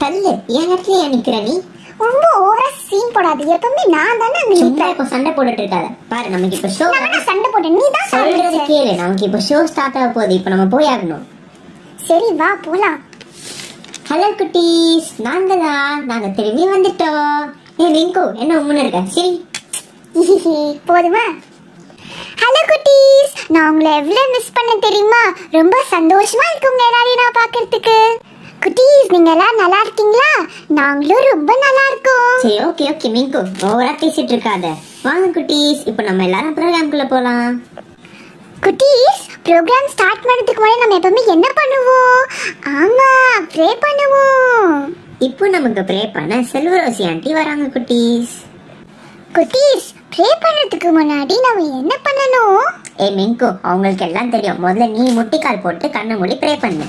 தள்ளு என் இடத்துல ஏன் நிக்கிற நீ ரொம்ப ஓவரா சீன் போடாது எப்பவுமே நான் தானே அங்க சும்மா நிப்பேன் இப்போ சண்டை போட்டுட்டு இருக்காத பாரு நமக்கு இப்போ ஷோ நான் சண்டை போட்டேன் நீ தான் சொல்றது சாப்பிடுற. கேளு நமக்கு இப்போ ஷோ ஸ்டார்ட் ஆக போகுது இப்போ நம்ம போய் ஆகணும் சரி வா போலாம் ஹலோ குட்டீஸ் நாங்க தான் நாங்க திரும்பி வந்துட்டோம் ஏ லிங்கு என்ன உம்முன்னு இருக்க சரி போதுமா ஹலோ குட்டீஸ் நான் உங்களை எவ்வளவு மிஸ் பண்ண தெரியுமா ரொம்ப சந்தோஷமா இருக்கு உங்க எல்லாரையும் நான் பார்க்கிறதுக்கு குட்டீஸ் நீங்க எல்லாம் நல்லா இருக்கீங்களா நாங்களும் ரொம்ப நல்லா இருக்கோம் சரி ஓகே ஓகே மிங்கு ஓவரா பேசிட்டு இருக்காத வாங்க குட்டீஸ் இப்போ நம்ம எல்லாரும் ப்ரோக்ராம்குள்ள போலாம் குட்டீஸ் ப்ரோக்ராம் ஸ்டார்ட் பண்ணதுக்கு முன்னாடி நம்ம எப்பவுமே என்ன பண்ணுவோம் ஆமா ப்ரே பண்ணுவோம் இப்போ நமக்கு ப்ரே பண்ண செல்வரோசி ஆண்டி வராங்க குட்டீஸ் குட்டீஸ் ப்ரே பண்றதுக்கு முன்னாடி நம்ம என்ன பண்ணணும் ஏ மிங்கு அவங்களுக்கு எல்லாம் தெரியும் முதல்ல நீ முட்டிக்கால் போட்டு கண்ணை மூடி ப்ரே பண்ணு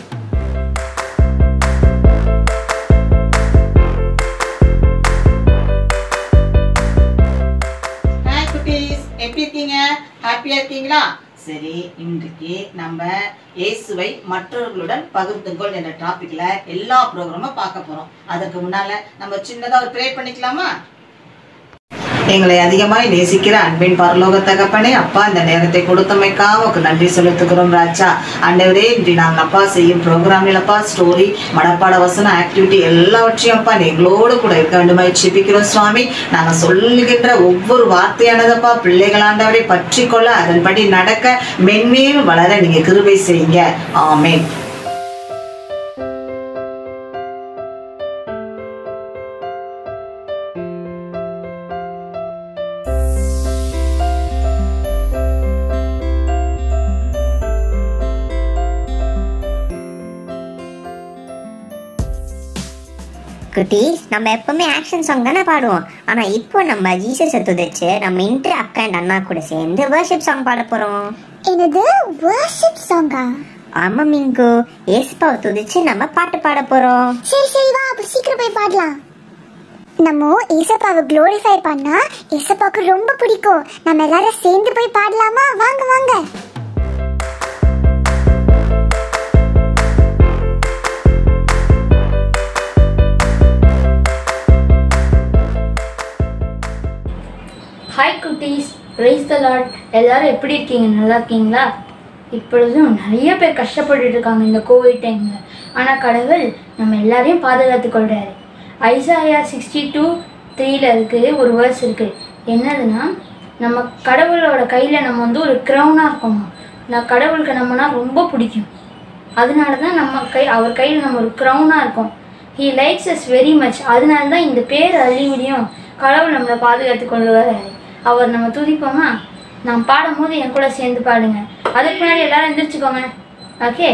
ஹாய் குட்டீஸ் எப்படி இருக்கீங்க ஹாப்பியா இருக்கீங்களா சரி இன்றைக்கு நம்ம இயேசுவை மற்றவர்களுடன் பகிர்ந்துகொள் என்ற டாபிக்ல எல்லா ப்ரோக்ராமும் பார்க்க போறோம் அதற்கு முன்னால நம்ம சின்னதா ஒரு ப்ரே பண்ணிக்கலாமா எங்களை அதிகமாய் நேசிக்கிற அன்பின் பரலோக தகப்பனே அப்பா இந்த நேரத்தை கொடுத்தமைக்காக உனக்கு நன்றி செலுத்துகிறோம் ராஜா ஆண்டவரே இன்று நாங்கள் அப்பா செய்யும் ப்ரோக்ராமில் அப்பா ஸ்டோரி மனப்பாட வசனம் ஆக்டிவிட்டி எல்லாவற்றையும் அப்பா எங்களோடு கூட இருக்க வேண்டுமாய் ஜெபிக்கிறோம் சுவாமி நாங்கள் சொல்லுகின்ற ஒவ்வொரு வார்த்தையானதப்பா பிள்ளைகள் ஆண்டவரை பற்றி கொள்ள அதன்படி நடக்க மென்மேலும் வளர நீங்க கிருபை செய்யுங்க ஆமென் குட்டீஸ் நம்ம எப்பவுமே ஆக்ஷன் சாங் தானே பாடுவோம் ஆனா இப்போ நம்ம ஜீசஸை துதிச்சு நம்ம இன்டர் அக்கா அண்ட் அண்ணா கூட சேர்ந்து வர்ஷிப் சாங் பாட போறோம் என்னது வர்ஷிப் சாங்கா ஆமா மிங்கு ஏசுப்பாவை துதிச்சு நம்ம பாட்டு பாட போறோம் சரி சரி வா அப்ப சீக்கிரம் போய் பாடலாம் நம்ம ஏசப்பாவை க்ளோரிஃபை பண்ணா ஏசப்பாவுக்கு ரொம்ப பிடிக்கும் நம்ம எல்லாரும் சேர்ந்து போய் பாடலாமா வாங்க வாங்க ஹாய் குட்டீஸ் பிரைஸ் த லார்ட் எல்லாரும் எப்படி இருக்கீங்க நல்லா இருக்கீங்களா இப்பொழுதும் நிறைய பேர் கஷ்டப்பட்டுட்டு இருக்காங்க இந்த கோவிட் டைமில் ஆனால் கடவுள் நம்ம எல்லாரையும் பாதுகாத்து கொள்கிறாரு ஐசாயா சிக்ஸ்டி டூ த்ரீல இருக்கு ஒரு வேர்ஸ் இருக்கு என்னதுன்னா நம்ம கடவுளோட கையில் நம்ம வந்து ஒரு க்ரௌனாக இருக்கோமா நான் கடவுளுக்கு நம்மனா ரொம்ப பிடிக்கும் அதனால தான் நம்ம கை அவர் கையில் நம்ம ஒரு க்ரௌனாக இருக்கோம் he likes us very much அதனால தான் இந்த பேர் அள்ளி முடியும் கடவுள் நம்மளை பாதுகாத்து கொண்டு வராரு அவர் நம்ம துதிப்போமா நான் பாடும்போது என் கூட சேர்ந்து பாடுங்க அதுக்கு முன்னாடி எல்லாரும் எந்திரிச்சுக்கோங்க ஓகே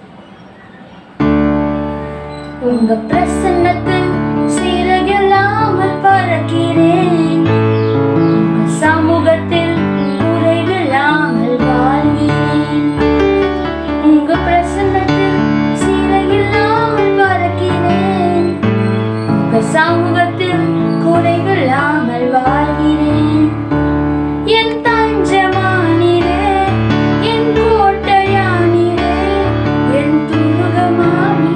உங்க பிரசன்னத்தில் சிறகில்லாமல் பறக்கிறேன் உங்க சமூகத்தில் குறைவில்லாமல் வாழ்கிறேன் உங்க பிரசன்னத்தில் சிறகில்லாமல் பறக்கிறேன் உங்க சமூகத்தில் குறைவில்லாமல் வாழ்கிறேன் என் தஞ்சமானிரே என் கோட்டையானிரே என் துருகமானி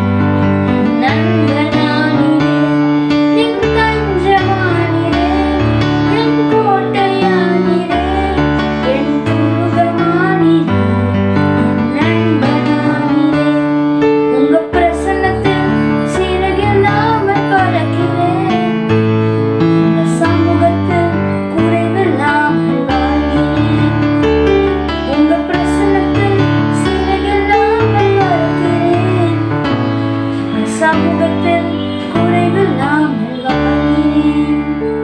நண்பனானிரே என் தஞ்சமானிரே என் கோட்டையானிரே என் துருகமானிரே என் நண்பனானிரே உங்க பிரசன்னத்தில் சிறகில்லாமல் பறக்கிறேன் உங்க சமூகத்தில் குறைவில்லாமல் வாழ்கிறேன் உங்க பிரசன்னத்தில் சிறகில்லாமல் பறக்கிறேன் உங்க சமூகத்தில் குறைவில்லாமல் வாழ்கிறேன்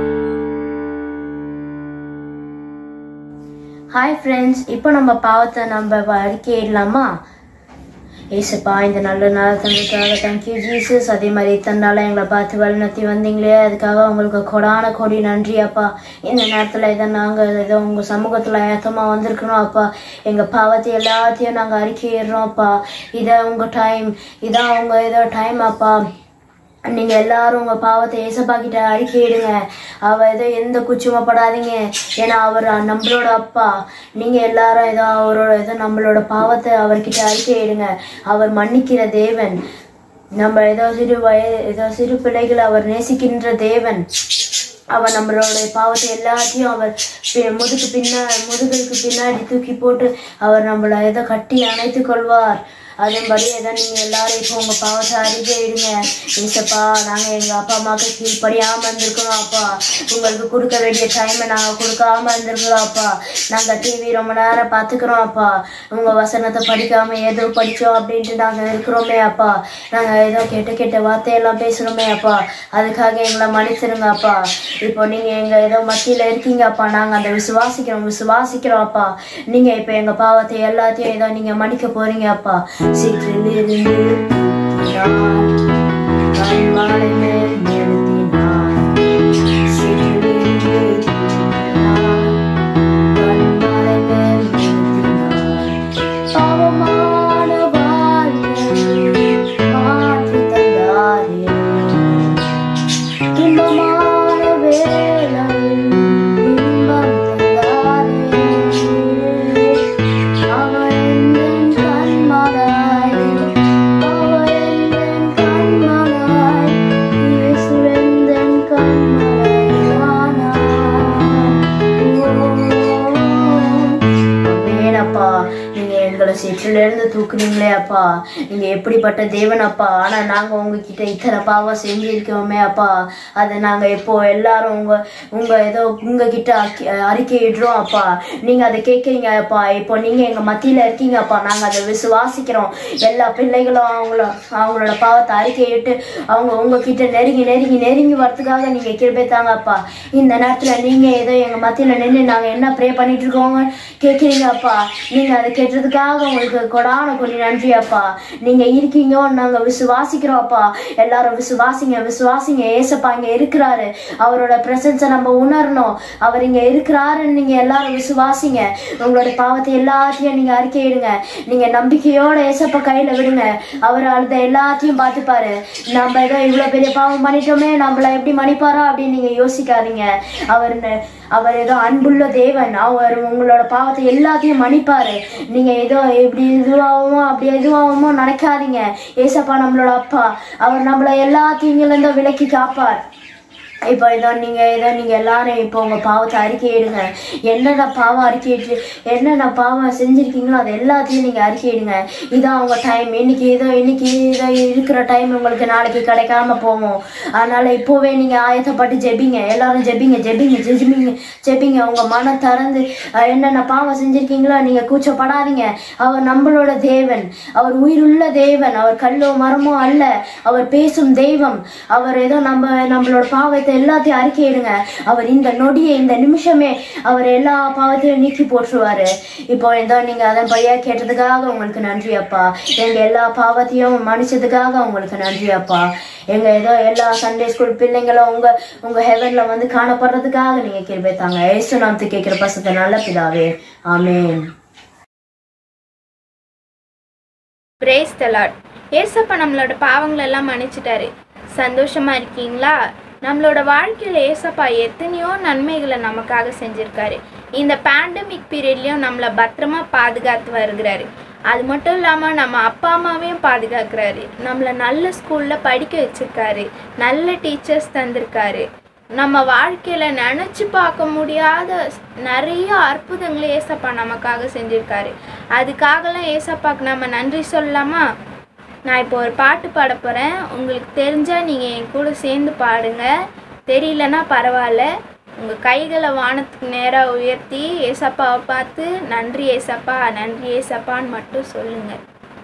ஹாய் ஃப்ரெண்ட்ஸ் இப்போ நம்ம பாவத்தை நம்ம அறிக்கையிடலாமா ஏசப்பா இந்த நல்ல நாள் தந்ததுக்காக தேங்க்யூ ஜீசஸ் அதே மாதிரி இத்தனை நாளாக எங்களை பார்த்து வழிநடத்தி வந்தீங்களே அதுக்காக உங்களுக்கு கொடான கொடி நன்றி அப்பா இந்த நேரத்தில் இதை நாங்கள் ஏதோ உங்கள் சமூகத்தில் ஏத்தமாக வந்திருக்கணும் அப்பா எங்கள் பாவத்தை எல்லாத்தையும் நாங்கள் அறிக்கையிடுறோம் அப்பா இதை உங்கள் டைம் இதான் உங்கள் இதோ டைம் அப்பா நீங்க எல்லாரும் உங்க பாவத்தை ஏசப்பா கிட்ட அறிக்கையிடுங்க அவ ஏதோ எந்த குச்சுமப்படாதீங்க ஏன்னா அவர் நம்மளோட அப்பா நீங்க எல்லாரும் ஏதோ அவரோட ஏதோ நம்மளோட பாவத்தை அவர்கிட்ட அறிக்கையிடுங்க அவர் மன்னிக்கிற தேவன் நம்ம ஏதோ சிறு வயது ஏதோ சிறு பிள்ளைகளை அவர் நேசிக்கின்ற தேவன் அவர் நம்மளுடைய பாவத்தை எல்லாத்தையும் அவர் பி- முதுகு பின்னா முதுகுக்கு பின்னாடி தூக்கி போட்டு அவர் நம்மளை ஏதோ கட்டி அணைத்துக் கொள்வார் அதன்படி ஏதோ நீங்கள் எல்லாரும் இப்போ உங்கள் பாவத்தை அறிக்கையிடுங்க ஏசப்பா நாங்கள் எங்கள் அப்பா அம்மாவுக்கு கீழ்ப்படியாமல் இருந்திருக்கிறோம் அப்பா உங்களுக்கு கொடுக்க வேண்டிய டைமை நாங்கள் கொடுக்காம இருந்திருக்கிறோம் அப்பா நாங்கள் டிவி ரொம்ப நேரம் பார்த்துக்கிறோம் அப்பா உங்கள் வசனத்தை படிக்காமல் ஏதோ படித்தோம் அப்படின்ட்டு நாங்கள் இருக்கிறோமே அப்பா நாங்கள் ஏதோ கெட்ட கெட்ட வார்த்தையெல்லாம் பேசுகிறோமே அப்பா அதுக்காக எங்களை மன்னிச்சிருங்க அப்பா இப்போ நீங்கள் எங்கள் ஏதோ மத்தியில் இருக்கீங்க அப்பா நாங்கள் அந்த விசுவாசிக்கிறோம் விசுவாசிக்கிறோம் அப்பா நீங்கள் இப்போ எங்கள் பாவத்தை எல்லாத்தையும் ஏதோ நீங்கள் மன்னிக்க போகிறீங்க அப்பா சீற்றிலிருந்து தூக்கினார், கண்மலை மேல் நிறுத்தினார். சீற்றிலிருந்து தூக்கினார், கண்மலை மேல் நிறுத்தினார். பாவமான வாழ்வை மாற்றி தந்தாரே இன்பமான வேளையில் இன்பம் தந்தாரே. அவர் எந்தன் கண்மலாய், அவர் எந்தன் கண்மலாய், இயேசு எந்தன் கண்மலையானார். ஆமென் அப்பா நீங்க எங்களை சேற்றில இருந்து தூக்குனீங்களே அப்பா நீங்க எப்படிப்பட்ட தேவன் அப்பா ஆனா நாங்க உங்ககிட்ட இத்தனை பாவம் செஞ்சிருக்கோமே அப்பா அதை நாங்க இப்போ எல்லாரும் உங்க உங்க ஏதோ உங்ககிட்ட அக்கி- அறிக்கையிடுறோம் அப்பா நீங்க அதை கேட்குறீங்க அப்பா இப்போ நீங்க எங்க மத்தியில இருக்கீங்க அப்பா நாங்க அதை விசுவாசிக்கிறோம் எல்லா பிள்ளைகளும் அவங்கள அவங்களோட பாவத்தை அறிக்கையிட்டு அவங்க உங்ககிட்ட நெருங்கி நெருங்கி நெருங்கி வரதுக்காக நீங்க கிருபை தாங்க அப்பா இந்த நேரத்துல நீங்க ஏதோ எங்க மத்தியில நின்று நாங்க என்ன ப்ரே பண்ணிட்டு இருக்கோங்க கேட்குறீங்க அப்பா நீங்க அதை கேட்டதுக்காக உங்களுக்கு கொடான கொடி நன்றி அப்பா நீங்க இருக்கீங்க நாங்க விசுவாசிக்கிறோம் அப்பா எல்லாரும் விசுவாசிங்க விசுவாசிங்க ஏசப்பா இங்க இருக்கிறாரு அவரோட பிரசன்ஸை நம்ம உணரணும் அவர் இங்க இருக்கிறாருன்னு நீங்க எல்லாரும் விசுவாசிங்க உங்களோட பாவத்தை எல்லாத்தையும் நீங்க அறிக்கையிடுங்க நீங்க நம்பிக்கையோட ஏசப்பா கையில விடுங்க அவர் அழுத எல்லாத்தையும் பார்த்துப்பாரு நம்ம ஏதோ இவ்வளவு பெரிய பாவம் பண்ணிட்டோமே நம்மள எப்படி மன்னிப்பாரோ அப்படின்னு நீங்க யோசிக்காதீங்க அவர் ந- அவர் ஏதோ அன்புள்ள தேவன் அவர் உங்களோட பாவத்தை எல்லாத்தையும் மன்னிப்பாரு நீங்க ஏதோ இப்படி இதுவாகுமோ அப்படி எதுவாகுமோ நினைக்காதீங்க ஏசப்பா நம்மளோட அப்பா அவர் நம்மள எல்லா தீங்கிலிருந்தும் விலக்கி காப்பார் இப்போ ஏதோ நீங்க ஏதோ நீங்க எல்லாரும் இப்போ உங்க பாவத்தை அறிக்கையிடுங்க என்னென்ன பாவம் அறிக்கையிட்டு என்னென்ன பாவம் செஞ்சிருக்கீங்களோ அது எல்லாத்தையும் நீங்க அறிக்கையிடுங்க இதான் உங்க டைம் இன்னைக்கு ஏதோ இன்னைக்கு ஏதோ இருக்கிற டைம் உங்களுக்கு நாளைக்கு கிடைக்காம போகும் அதனால இப்போவே நீங்க ஆயத்தப்பட்டு ஜெபிங்க எல்லாரும் ஜெபிங்க ஜெபிங்க ஜெபிங்க ஜெபிங்க உங்க மனம் திறந்து அஹ், என்னென்ன பாவம் செஞ்சிருக்கீங்களோ நீங்க கூச்சப்படாதீங்க அவர் நம்மளோட தேவன் அவர் உயிருள்ள தேவன் அவர் கல்லோ மரமோ அல்ல அவர் பேசும் தெய்வம் அவர் ஏதோ நம்ம நம்மளோட பாவத்தை எல்லாத்தையும் அறிக்கையிடுங்க அவர் இந்த நொடியை இந்த நிமிஷமே அவர் எல்லா பாவத்தையும் நீக்கி போட்டுருவாரு இப்போ ஏதோ நீங்க அதன்படியா கேட்டதுக்காக உங்களுக்கு நன்றி அப்பா எங்க எல்லா பாவத்தையும் மன்னிச்சதுக்காக உங்களுக்கு நன்றி அப்பா எங்க ஏதோ எல்லா சண்டே ஸ்கூல் பிள்ளைங்களும் உங்க உங்க ஹெவன்ல வந்து காணப்படுறதுக்காக நீங்க கிருபை தாங்க ஏசு நாமத்து கேட்கிற பசத்தை நல்ல பிதாவே ஆமென் பிரேஸ் தலாட் ஏசப்பா நம்மளோட பாவங்கள் எல்லாம் மன்னிச்சிட்டாரு சந்தோஷமா இருக்கீங்களா நம்மளோட வாழ்க்கையில் ஏசப்பா எத்தனையோ நன்மைகளை நமக்காக செஞ்சுருக்காரு இந்த பேண்டமிக் பீரியட்லேயும் நம்மளை பத்திரமா பாதுகாத்து வருகிறாரு அது மட்டும் இல்லாமல் நம்ம அப்பா அம்மாவையும் பாதுகாக்கிறாரு நம்மளை நல்ல ஸ்கூலில் படிக்க வச்சிருக்காரு நல்ல டீச்சர்ஸ் தந்திருக்காரு நம்ம வாழ்க்கையில் நினச்சி பார்க்க முடியாத நிறைய அற்புதங்களை ஏசப்பா நமக்காக செஞ்சுருக்காரு அதுக்காகலாம் ஏசப்பாக்கு நம்ம நன்றி சொல்லலாமா நான் இப்போ ஒரு பாட்டு பாட போகிறேன் உங்களுக்கு தெரிஞ்சால் நீங்கள் என் கூட சேர்ந்து பாடுங்க தெரியலனா பரவாயில்ல உங்கள் கைகளை வானத்துக்கு நேராக உயர்த்தி ஏசப்பாவை பார்த்து நன்றி ஏசப்பா நன்றி ஏசப்பான்னு மட்டும் சொல்லுங்கள்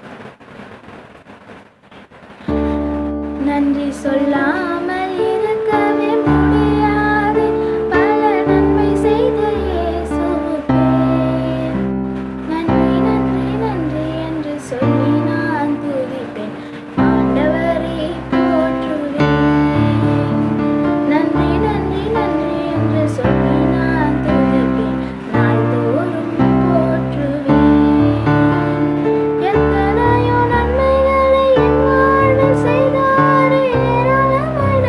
நன்றி சொல்லாமல் இருக்கவே முடியாது பல நன்மை செய்த இயேசுவுக்கே நன்றி நன்றி நன்றி என்று சொல்லி நான் துதிப்பேன் ஆண்டவரை போற்றுவேன் நன்றி நன்றி நன்றி என்று சொல்லி நான் துதிப்பேன் நாள்தோறும் போற்றுவேன் எத்தனையோ நன்மைகளை என் வாழ்வில் செய்தாரே ஏராளமாய்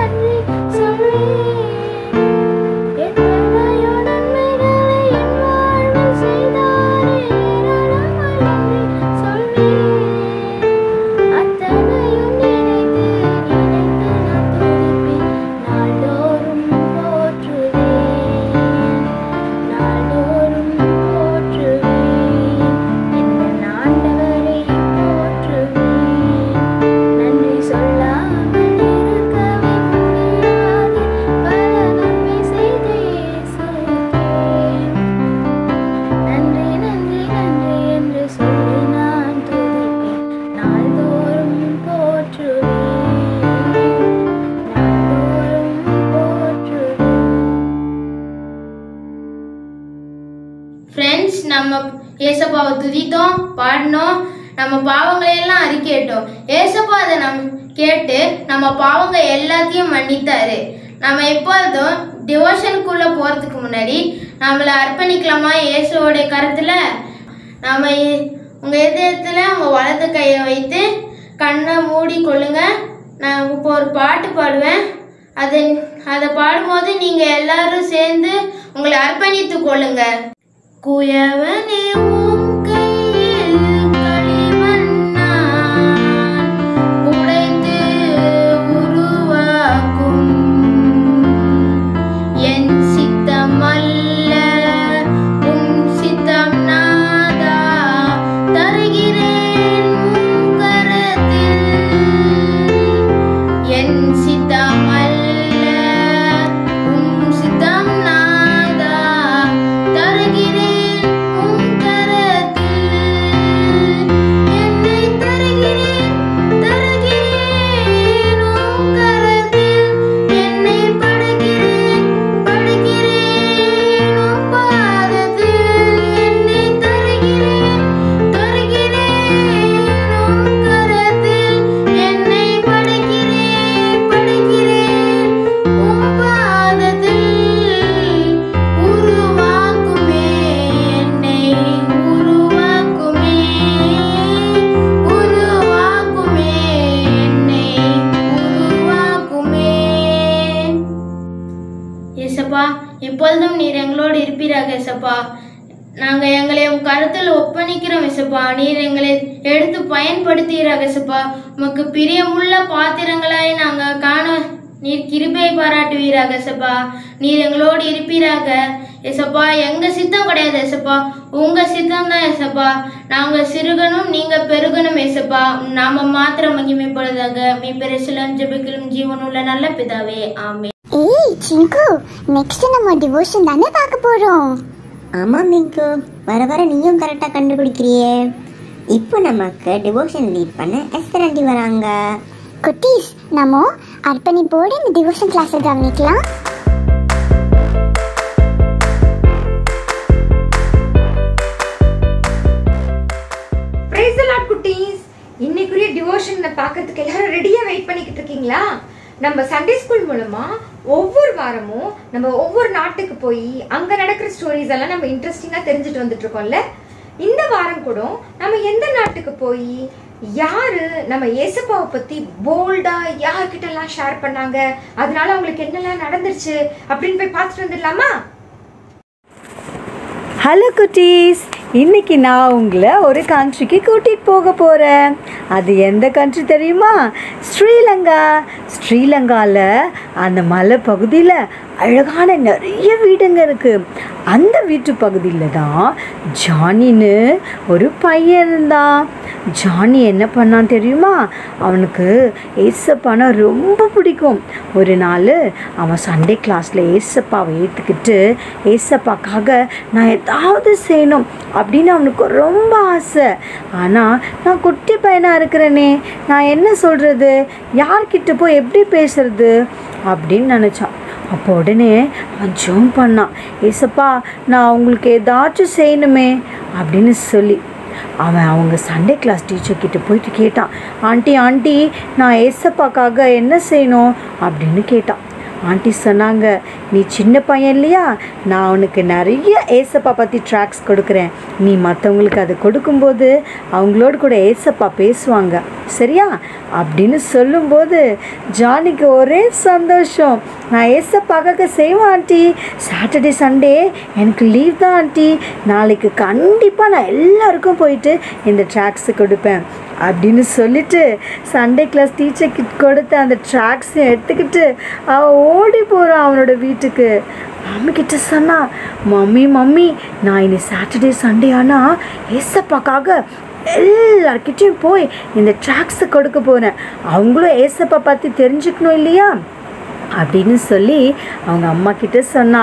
துதித்தோம் பாடினோம் நம்ம பாவங்களை எல்லாம் அறிக்கையிட்டோம் ஏசப்பா அதை நம் கேட்டு நம்ம பாவங்க எல்லாத்தையும் மன்னித்தாரு நம்ம எப்பொழுதும் டிவோஷனுக்குள்ள போறதுக்கு முன்னாடி நம்மளை அர்ப்பணிக்கலாமா இயேசுவோடைய கருத்துல நாம இ- உங்க இதயத்துல உங்க வலது கையை வைத்து கண்ணை மூடி கொள்ளுங்க நான் இப்போ ஒரு பாட்டு பாடுவேன் அது அதை பாடும்போது நீங்க எல்லாரும் சேர்ந்து உங்களை அர்ப்பணித்து கொள்ளுங்க குயவனே உம் கையில் களிமண்ணான் உடைத்து உருவாக்கும் என் சித்தம் அல்ல உம் சித்தம் நாதா தருகிறேன் உம் கரத்தில் என் சித்தம் அல்ல உம் சித்தம் நாதா தருகிறேன் உம் கரத்தில் என்னை தருகிறேன் தருகிறேன் உம் கரத்தில் என்னை படைக்கிறேன் படைக்கிறேன் உம் பாதத்தில் என்னை தருகிறேன் தருகிறேன் உம் கரத்தில் என்னை படைக்கிறேன் படைக்கிறேன் உம் பாதத்தில் உருவாக்குமே என்னை உருவாக்குமே உருவாக்குமே என்னை உருவாக்குமே ஏசப்பா எப்பொழுதும் நீர் எங்களோடு இருப்பீராக ஏசப்பா நாங்கள் எங்களை உன் கருத்தில் ஒப்பணிக்கிறோம் ஏசப்பா நீர் எங்களை எடுத்து பயன்படுத்துகிறாக ஏசப்பா உமக்கு பிரியமுள்ள பாத்திரங்களாய் நாங்கள் காண நீர் கிருபை பாராட்டுவீராக ஏசப்பா நீர் எங்களோடு இருப்பீராக ஏசப்பா எங்க சித்தம் கிடையாது ஏசப்பா உங்க சித்தம் தான் ஏசப்பா நாங்க சிறுகணும் நீங்க பெருகணும் ஏசப்பா உம் நாம மாத்திரம் மகிமைப்படுதாக மீ பெருசிலம் ஜெபிக்கலும் ஜீவனுள்ள நல்ல பிதாவே ஆமே ஏய் சிங்கு நெக்ஸ்ட் நம்ம டிவோஷன் தானே பார்க்க போறோம் ஆமாம் மிங்கு வர வர நீயும் கரெக்டாக கண்டுபிடிக்கிறியே இப்போ நமக்கு டிவோஷன் லீட் பண்ண எஸ்தர் ஆண்டி வராங்க குட்டீஸ் நம்ம அர்ப்பணிப்போடு இந்த டிவோஷன் கிளாஸை கவனிக்கலாம் பிரைஸ் லாட் குட்டீஸ் இன்னைக்குரிய டிவோஷனை பார்க்கறதுக்கு எல்லாரும் ரெடியா வெயிட் பண்ணிக்கிட்டு இருக்கீங்களா நம்ம சண்டே ஸ்கூல் மூலமா ஒவ்வொரு வாரமும் நம்ம ஒவ்வொரு நாட்டுக்கு போய் அங்க நடக்கிற ஸ்டோரிஸ் எல்லாம் நம்ம இன்ட்ரெஸ்டிங்கா தெரிஞ்சுட்டு வந்துட்டு இருக்கோம்ல இந்த வாரம் கூட நம்ம எந்த நாட்டுக்கு போய் யாரு நம்ம ஏசப்பாவை பத்தி போல்டா யார்கிட்ட எல்லாம் ஷேர் பண்ணாங்க அதனால அவங்களுக்கு என்னெல்லாம் நடந்துருச்சு அப்படின்னு போய் பார்த்துட்டு வந்துடலாமா ஹலோ குட்டீஸ் இன்னைக்கு நான் உங்களை ஒரு கண்ட்ரிக்கு கூட்டிகிட்டு போக போகிறேன் அது எந்த கண்ட்ரி தெரியுமா ஸ்ரீலங்கா ஸ்ரீலங்காவில் அந்த மலை பகுதியில் அழகான நிறைய வீடுங்க இருக்குது அந்த வீட்டு பகுதியில் தான் ஜானின்னு ஒரு பையன் இருந்தான் ஜானி என்ன பண்ணான் தெரியுமா அவனுக்கு ஏசப்பானா ரொம்ப பிடிக்கும் ஒரு நாள் அவன் சண்டே கிளாஸில் ஏசப்பாவை ஏற்றுக்கிட்டு ஏசப்பாக்காக நான் ஏதாவது செய்யணும் அப்படின்னு அவனுக்கு ரொம்ப ஆசை ஆனால் நான் குட்டி பையனாக இருக்கிறேனே நான் என்ன சொல்கிறது யார்கிட்ட போய் எப்படி பேசுறது அப்படின்னு நினச்சான் அப்போ உடனே அவன் ஜோம் பண்ணான் ஏசப்பா நான் உங்களுக்கு ஏதாச்சும் செய்யணுமே அப்படின்னு சொல்லி அவன் அவங்க சண்டே கிளாஸ் டீச்சர் கிட்ட போயிட்டு கேட்டான் ஆண்டி ஆண்டி நான் ஏசப்பாக்காக என்ன செய்யணும் அப்படின்னு கேட்டான் ஆண்டி சொன்னாங்க நீ சின்ன பையன் இல்லையா நான் உனக்கு நிறைய ஏசப்பா பற்றி ட்ராக்ஸ் கொடுக்குறேன் நீ மற்றவங்களுக்கு அதை கொடுக்கும்போது அவங்களோட கூட ஏசப்பா பேசுவாங்க சரியா அப்படின்னு சொல்லும்போது ஜானிக்கு ஒரே சந்தோஷம் நான் ஏசப்பாக்காக செய்வேன் ஆண்டி சாட்டர்டே சண்டே எனக்கு லீவ் தான் ஆண்டி நாளைக்கு கண்டிப்பாக நான் எல்லாருக்கும் போயிட்டு இந்த ட்ராக்ஸை கொடுப்பேன் அப்படின்னு சொல்லிட்டு சண்டே கிளாஸ் டீச்சர் கிட்ட கொடுத்த அந்த ட்ராக்ஸையும் எடுத்துக்கிட்டு அவன் ஓடி போகிறான் அவனோட வீட்டுக்கு மம்மி கிட்ட சொன்னா மம்மி மம்மி நான் இனி சாட்டர்டே சண்டே ஆனால் ஏசப்பாக்காக எல்லார்கிட்டையும் போய் இந்த ட்ராக்ஸை கொடுக்க போகிறேன் அவங்களும் ஏசப்பா பற்றி தெரிஞ்சுக்கணும் இல்லையா அப்படின்னு சொல்லி அவங்க அம்மா கிட்ட சொன்னான்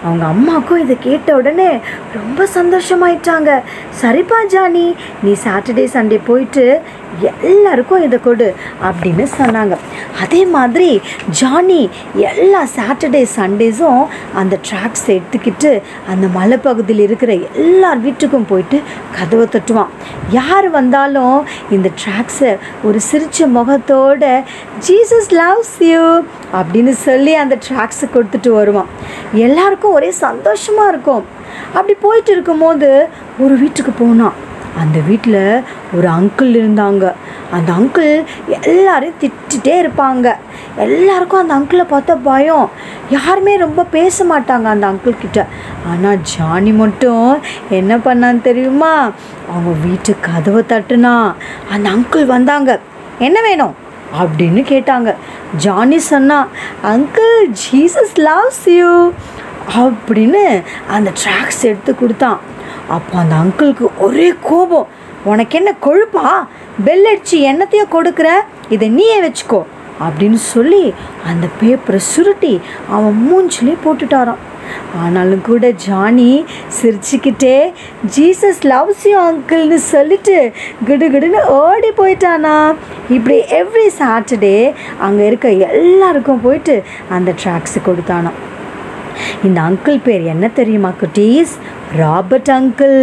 அவங்க அம்மாவுக்கும் இதை கேட்ட உடனே ரொம்ப சந்தோஷமாயிட்டாங்க சரிப்பா ஜானி நீ சாட்டர்டே சண்டே போயிட்டு எல்லாருக்கும் இதை கொடு அப்படின்னு சொன்னாங்க அதே மாதிரி ஜானி எல்லா சாட்டர்டே சண்டேஸும் அந்த ட்ராக்ஸ் எடுத்துக்கிட்டு அந்த மலைப்பகுதியில் இருக்கிற எல்லார் வீட்டுக்கும் போயிட்டு கதவை தட்டுவான் யார் வந்தாலும் இந்த ட்ராக்ஸை ஒரு சிரிச்ச முகத்தோட ஜீசஸ் லவ்ஸ் யூ அப்படின்னு சொல்லி அந்த ட்ராக்ஸை கொடுத்துட்டு வருவான் எல்லாருக்கும் ஒரே சந்தோஷமாக இருக்கும் அப்படி போயிட்டு இருக்கும்போது ஒரு வீட்டுக்கு போனான் அந்த வீட்டில் ஒரு அங்கிள் இருந்தாங்க அந்த அங்கிள் எல்லாரையும் திட்டிகிட்டே இருப்பாங்க எல்லாருக்கும் அந்த அங்கிளை பார்த்தா பயம் யாருமே ரொம்ப பேச மாட்டாங்க அந்த அங்கிள் கிட்ட ஆனால் ஜானி மட்டும் என்ன பண்ணான்னு தெரியுமா அவங்க வீட்டு கதவை தட்டுனா அந்த அங்கிள் வந்தாங்க என்ன வேணும் அப்படின்னு கேட்டாங்க ஜானி சொன்னா அங்கிள் ஜீசஸ் லவ்ஸ் யூ அப்படின்னு அந்த ட்ராக்ஸ் எடுத்து கொடுத்தான் அப்போ அந்த அங்கிளுக்கு ஒரே கோபம் உனக்கு என்ன கொழுப்பா பெல் அடிச்சு என்னத்தையும் கொடுக்குற இதை நீயே வச்சுக்கோ அப்படின்னு சொல்லி அந்த பேப்பரை சுருட்டி அவன் மூஞ்சிலே போட்டுட்டாரான் ஆனாலும் கூட ஜானி சிரிச்சுக்கிட்டே ஜீசஸ் லவ்ஸ் யூ அங்கிள்னு சொல்லிட்டு கிடுகிடுன்னு ஓடி போயிட்டானா இப்படி எவ்ரி சாட்டர்டே அங்கே இருக்க எல்லாருக்கும் போயிட்டு அந்த ட்ராக்ஸு கொடுத்தானாம் இந்த அங்கிள் பேர் என்ன தெரியுமா குட்டீஸ் ராபர்ட் அங்கிள்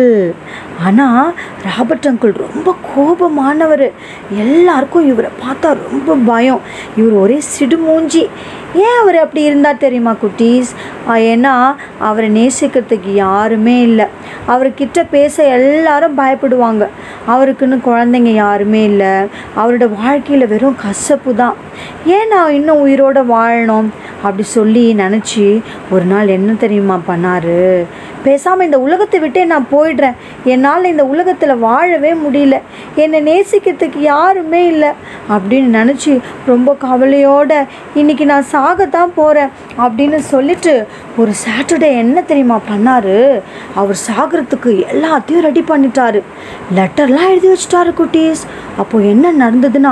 ஆனால் ராபர்ட் அங்கிள் ரொம்ப கோபமானவர் எல்லாருக்கும் இவரை பார்த்தா ரொம்ப பயம் இவர் ஒரே சிடுமூஞ்சி ஏன் அவர் அப்படி இருந்தால் தெரியுமா குட்டீஸ் ஆஹ் ஏன்னா அவரை நேசிக்கிறதுக்கு யாருமே இல்லை அவர்கிட்ட பேச எல்லாரும் பயப்படுவாங்க அவருக்குன்னு குழந்தைங்க யாருமே இல்லை அவரோட வாழ்க்கையில் வெறும் கசப்பு தான் ஏன் நான் இன்னும் உயிரோட வாழணும் அப்படி சொல்லி நினச்சி ஒரு நாள் என்ன தெரியுமா பண்ணாரு பேசாமல் இந்த உலகத்தை விட்டே நான் போயிடுறேன் என்னால் இந்த உலகத்தில் வாழவே முடியல என்னை நேசிக்கிறதுக்கு யாருமே இல்லை அப்படின்னு நினச்சி ரொம்ப கவலையோட இன்னைக்கு நான் சாகத்தான் போகிறேன் அப்படின்னு சொல்லிட்டு ஒரு சாட்டர்டே என்ன தெரியுமா பண்ணாரு அவர் சாகிறதுக்கு எல்லாத்தையும் ரெடி பண்ணிட்டாரு லெட்டர்லாம் எழுதி வச்சிட்டாரு குட்டீஸ் அப்போ என்ன நடந்ததுன்னா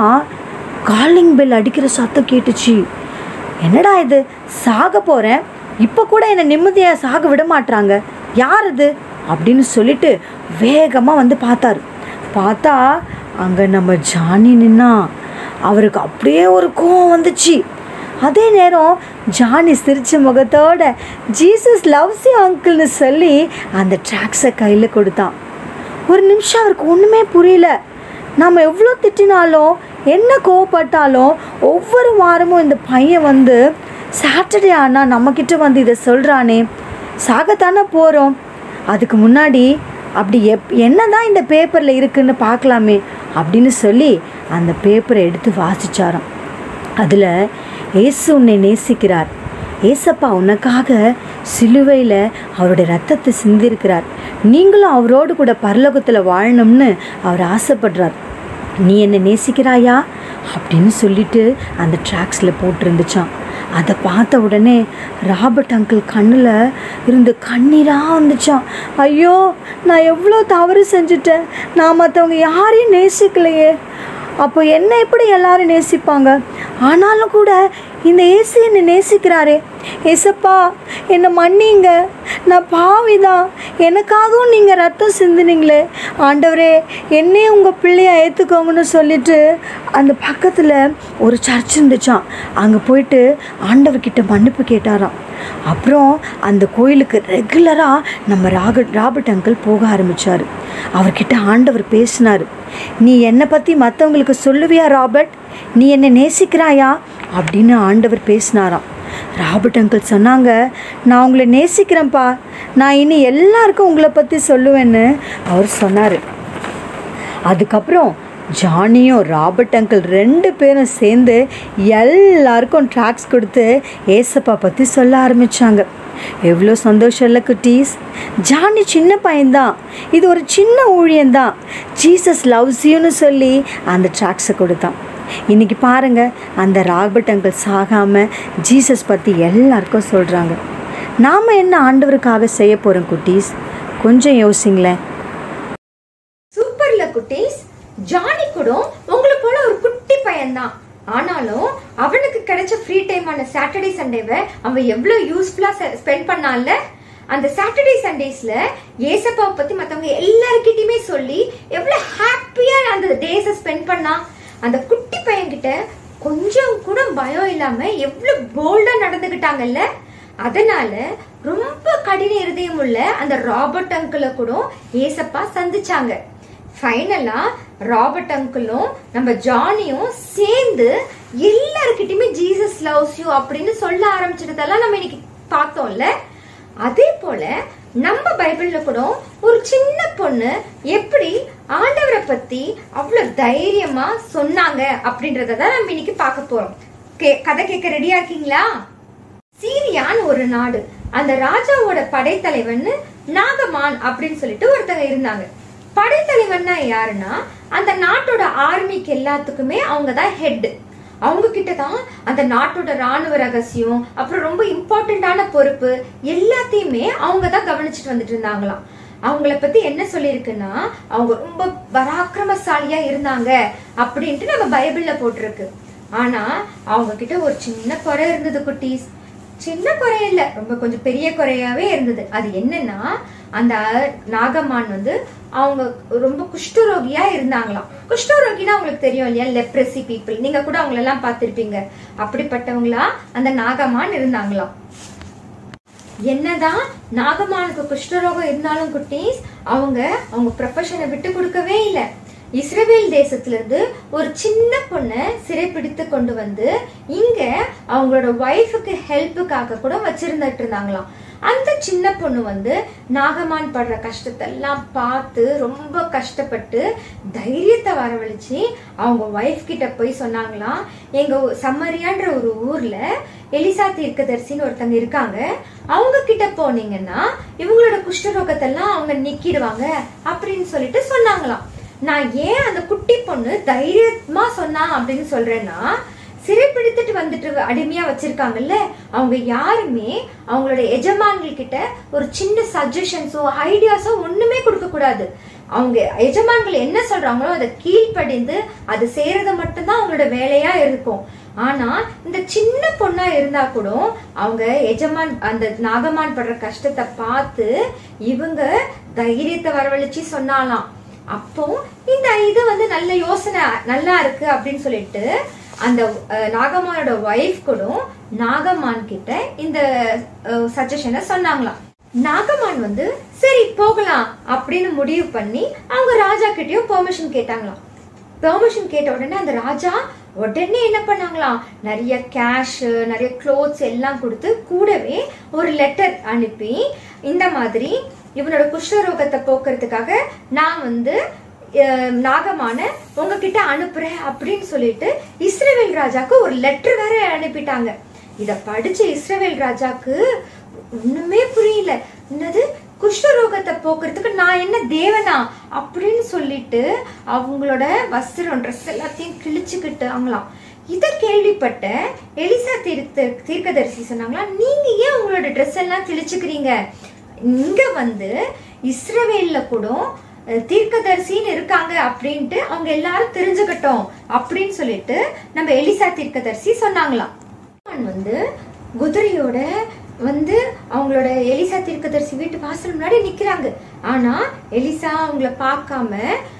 காலிங் பெல் அடிக்கிற சத்தம் கேட்டுச்சு என்னடா இது சாக போகிறேன் இப்போ கூட என்னை நிம்மதியாக சாக விட மாட்றாங்க யார் இது அப்படின்னு சொல்லிட்டு வேகமாக வந்து பார்த்தாரு பார்த்தா அங்கே நம்ம ஜானி நின்னா அவருக்கு அப்படியே ஒரு கோவம் வந்துச்சு அதே நேரம் ஜானி சிரிச்ச முகத்தோட ஜீசஸ் லவ்ஸ் யூ அங்கிள்னு சொல்லி அந்த ட்ராக்ஸை கையில் கொடுத்தான் ஒரு நிமிஷம் அவருக்கு ஒன்றுமே புரியல நம்ம எவ்வளோ திட்டினாலும் என்ன கோவப்பட்டாலும் ஒவ்வொரு வாரமும் இந்த பையன் வந்து சாட்டர்டே ஆனால் நம்மக்கிட்ட வந்து இதை சொல்கிறானே சாகத்தானே போகிறோம் அதுக்கு முன்னாடி அப்படி எப் என்ன தான் இந்த பேப்பரில் இருக்குன்னு பார்க்கலாமே அப்படின்னு சொல்லி அந்த பேப்பரை எடுத்து வாசிச்சாராம் அதில் ஏசு உன்னை நேசிக்கிறார் ஏசப்பா உனக்காக சிலுவையில் அவருடைய ரத்தத்தை சிந்திருக்கிறார் நீங்களும் அவரோடு கூட பரலோகத்தில் வாழணும்னு அவர் ஆசைப்படுறார் நீ என்னை நேசிக்கிறாயா அப்படின்னு சொல்லிட்டு அந்த ட்ராக்ஸில் போட்டிருந்துச்சான் அதை பார்த்த உடனே ராபர்ட் அங்கிள் கண்ணில் இருந்து கண்ணீராக வந்துச்சான் ஐயோ நான் எவ்வளோ தவறு செஞ்சுட்டேன் நான் மற்றவங்க யாரையும் நேசிக்கலையே அப்போ என்ன எப்படி எல்லாரும் நேசிப்பாங்க ஆனாலும் கூட இந்த ஏசு என்னை நேசிக்கிறாரே ஏசப்பா என்னை மன்னிங்க நான் பாவிதான் எனக்காகவும் நீங்கள் ரத்தம் சிந்தினீங்களே ஆண்டவரே என்னையும் உங்கள் பிள்ளையா ஏற்றுக்கோங்கன்னு சொல்லிட்டு அந்த பக்கத்தில் ஒரு சர்ச் இருந்துச்சான் அங்கே போயிட்டு ஆண்டவர்கிட்ட மன்னிப்பு கேட்டாராம் அப்புறம் அந்த கோயிலுக்கு ரெகுலராக நம்ம ராக ராபர்ட் அங்கிள் போக ஆரம்பித்தார் அவர்கிட்ட ஆண்டவர் பேசினார் நீ என்னை பற்றி மற்றவங்களுக்கு சொல்லுவியா ராபர்ட் நீ என்னை நேசிக்கிறாயா அப்படின்னு ஆண்டவர் பேசினாராம் ராபர்ட் அங்கிள் சொன்னாங்க நான் உங்களை நேசிக்கிறேன்ப்பா நான் இனி எல்லாருக்கும் உங்களை பற்றி சொல்லுவேன்னு அவர் சொன்னார் அதுக்கப்புறம் ஜானியும் ராபர்ட் அங்கிள் ரெண்டு பேரும் சேர்ந்து எல்லாருக்கும் ட்ராக்ஸ் கொடுத்து ஏசப்பா பற்றி சொல்ல ஆரம்பித்தாங்க எவ்வளோ சந்தோஷம் இல்லை குட்டீஸ் ஜானி சின்ன பையன்தான் இது ஒரு சின்ன ஊழியந்தான் ஜீசஸ் லவ்ஸ் யூன்னு சொல்லி அந்த ட்ராக்ஸை கொடுத்தான் இன்னைக்கு பாருங்க அந்த ராபர்ட் அங்கிள் சாகாமல் ஜீசஸ் பற்றி எல்லாருக்கும் சொல்கிறாங்க நாம் என்ன ஆண்டவருக்காக செய்ய போகிறோம் குட்டீஸ் கொஞ்சம் யோசிங்களேன் சூப்பர்ல குட்டீஸ் ஜானி கூட உங்களை போல ஒரு குட்டி பையன்தான் ஆனாலும் அவனுக்கு கிடைச்ச ஃப்ரீ டைமான சாட்டர்டே சண்டேவை அவன் எவ்வளவு யூஸ்ஃபுல்லா ஸ்பெண்ட் பண்ணான்ல அந்த சாட்டர்டே சண்டேஸ்ல ஏசப்பாவை பத்தி மத்தவங்க எல்லாருக்கிட்டயுமே சொல்லி எவ்வளவு ஹாப்பியா அந்த டேஸ ஸ்பெண்ட் பண்ணா அந்த குட்டி பையன்கிட்ட கொஞ்சம் கூட பயம் இல்லாம எவ்வளவு போல்டா நடந்துகிட்டாங்கல்ல அதனால ரொம்ப கடின இருதயம் உள்ள அந்த ராபர்ட் அங்கிளை கூட ஏசப்பா சந்திச்சாங்க ஃபைனலா ராபர்ட் அங்கிளும் நம்ம ஜானியும் சேர்ந்து எல்லாருக்கிட்டயுமே ஜீசஸ் லவ்ஸ் யூ அப்படின்னு சொல்ல ஆரம்பிச்சிட்டதெல்லாம் நம்ம இன்னைக்கு பார்த்தோம்ல அதே போல நம்ம பைபிள்ல கூட ஒரு சின்ன பொண்ணு எப்படி ஆண்டவரை பத்தி அவ்வளவு தைரியமா சொன்னாங்க அப்படின்றத தான் நம்ம இன்னைக்கு பார்க்க போறோம் கே- கதை கேட்க ரெடியா இருக்கீங்களா சீரியான்னு ஒரு நாடு அந்த ராஜாவோட படைத்தலைவன் நாகமான் அப்படின்னு சொல்லிட்டு ஒருத்தங்க இருந்தாங்க படைத்தலைவன்னா யாருன்னா அந்த நாட்டோட ஆர்மிக்கு எல்லாத்துக்குமே அவங்க தான் ஹெட் அவங்க கிட்ட தான் அந்த நாட்டோட ராணுவ ரகசியம் அப்புறம் ரொம்ப இம்பார்ட்டண்டான பொறுப்பு எல்லாத்தையுமே அவங்க தான் கவனிச்சுட்டு வந்துட்டு இருந்தாங்களாம் அவங்கள பத்தி என்ன சொல்லியிருக்குன்னா அவங்க ரொம்ப பராக்கிரமசாலியா இருந்தாங்க அப்படின்ட்டு நம்ம பைபிள்ல போட்டிருக்கு ஆனா அவங்க கிட்ட ஒரு சின்ன குறை இருந்தது குட்டீஸ் சின்ன குறை இல்ல ரொம்ப கொஞ்சம் பெரிய குறையாவே இருந்தது அது என்னன்னா அந்த நாகம்மான் வந்து அவங்க ரொம்ப குஷ்டரோகியா இருந்தாங்களாம் குஷ்டரோகினா உங்களுக்கு தெரியும் இல்லையா லெப்ரசி பீப்புள் நீங்க கூட அவங்கள எல்லாம் பார்த்திருப்பீங்க அப்படிப்பட்டவங்களா அந்த நாகம்மான் இருந்தாங்களாம் என்னதான் நாகமானுக்கு குஷ்டரோகம் இருந்தாலும் குட்டீஸ் அவங்க அவங்க ப்ரொஃபஷனை விட்டு கொடுக்கவே இல்லை இஸ்ரேல் தேசத்துல இருந்து ஒரு சின்ன பொண்ணை சிறைப்பிடித்து கொண்டு வந்து இங்க அவங்களோட ஒய்ஃபுக்கு ஹெல்ப்புக்காக கூட வச்சிருந்துட்டு இருந்தாங்களாம் அந்த சின்ன பொண்ணு வந்து நாகமான் படுற கஷ்டத்தை எல்லாம் பார்த்து ரொம்ப கஷ்டப்பட்டு தைரியத்தை வரவழைச்சு அவங்க ஒய்ஃப் கிட்ட போய் சொன்னாங்களாம் எங்க ஊ- சம்மரியான்ற ஒரு ஊர்ல எலிசா தீர்க்கதரிசின்னு ஒருத்தங்க இருக்காங்க அவங்க கிட்ட போனீங்கன்னா இவங்களோட குஷ்டரோகத்தெல்லாம் அவங்க நிக்கிடுவாங்க அப்படின்னு சொல்லிட்டு சொன்னாங்களாம் நான் ஏன் அந்த குட்டி பொண்ணு தைரியமா சொன்னா அப்படின்னு சொல்றேன்னா சிறைப்பிடித்துட்டு வந்துட்டு அடிமையா வச்சிருக்காங்கல்ல அவங்க யாருமே அவங்களோட எஜமான்கள் கிட்ட ஒரு சின்ன சஜஷன்ஸோ ஐடியாஸோ ஒண்ணுமே கொடுக்க கூடாது அவங்க எஜமான்கள் என்ன சொல்றாங்களோ அதை கீழ்ப்படிந்து அது செய்யறது மட்டும்தான் அவங்களோட வேலையா இருக்கும் ஆனா இந்த சின்ன பொண்ணா இருந்தா கூட அவங்க எஜமான் அந்த நாகமான் படுற கஷ்டத்தை பார்த்து இவங்க தைரியத்தை வரவழைச்சு சொன்னாலாம் அப்போ இந்த இது வந்து நல்ல யோசனை நல்லா இருக்கு அப்படின்னு சொல்லிட்டு அந்த அஹ், நாகம்மானோட ஒய்ஃப் கூட நாகம்மான் கிட்ட இந்த சஜஷனை சொன்னாங்களாம் நாகம்மான் வந்து சரி போகலாம் அப்படின்னு முடிவு பண்ணி அவங்க ராஜா கிட்டயும் பெர்மிஷன் கேட்டாங்களாம் பெர்மிஷன் கேட்ட உடனே அந்த ராஜா உடனே என்ன பண்ணாங்களாம் நிறைய கேஷ் நிறைய க்ளோத்ஸ் எல்லாம் கொடுத்து கூடவே ஒரு லெட்டர் அனுப்பி இந்த மாதிரி இவனோட குஷ்டரோகத்தை போக்குறதுக்காக நான் வந்து அஹ், நாகமான உங்ககிட்ட அனுப்புறேன் அப்படின்னு சொல்லிட்டு இஸ்ரேல் ராஜாக்கு ஒரு லெட்டர் வேற அனுப்பிட்டாங்க இத படிச்ச இஸ்ரவேல் ராஜாக்கு ஒண்ணுமே புரியல என்னது குஷ்டரோகத்தை போக்குறதுக்கு நான் என்ன தேவனா அப்படின்னு சொல்லிட்டு அவங்களோட வஸ்திரம் ட்ரெஸ் எல்லாத்தையும் கிழிச்சுக்கிட்டாங்களாம் இத கேள்விப்பட்ட எலிசா தீர்த்த தீர்க்கதரிசி சொன்னாங்களா நீங்க ஏன் உங்களோட ட்ரெஸ் எல்லாம் கிழிச்சுக்கிறீங்க இங்க வந்து இஸ்ரவேல்ல கூட அஹ், தீர்க்கதரிசின்னு இருக்காங்க அப்படின்ட்டு அவங்க எல்லாரும் தெரிஞ்சுக்கட்டும் அப்படின்னு சொல்லிட்டு நம்ம எலிசா தீர்க்கதரிசி சொன்னாங்களாம் ஹனுமான் வந்து குதிரையோட வந்து அவங்களோட எலிசா தீர்க்கதரிசி வீட்டு வாசல் முன்னாடி நிக்கிறாங்க ஆனா எலிசா அவங்கள பார்க்காம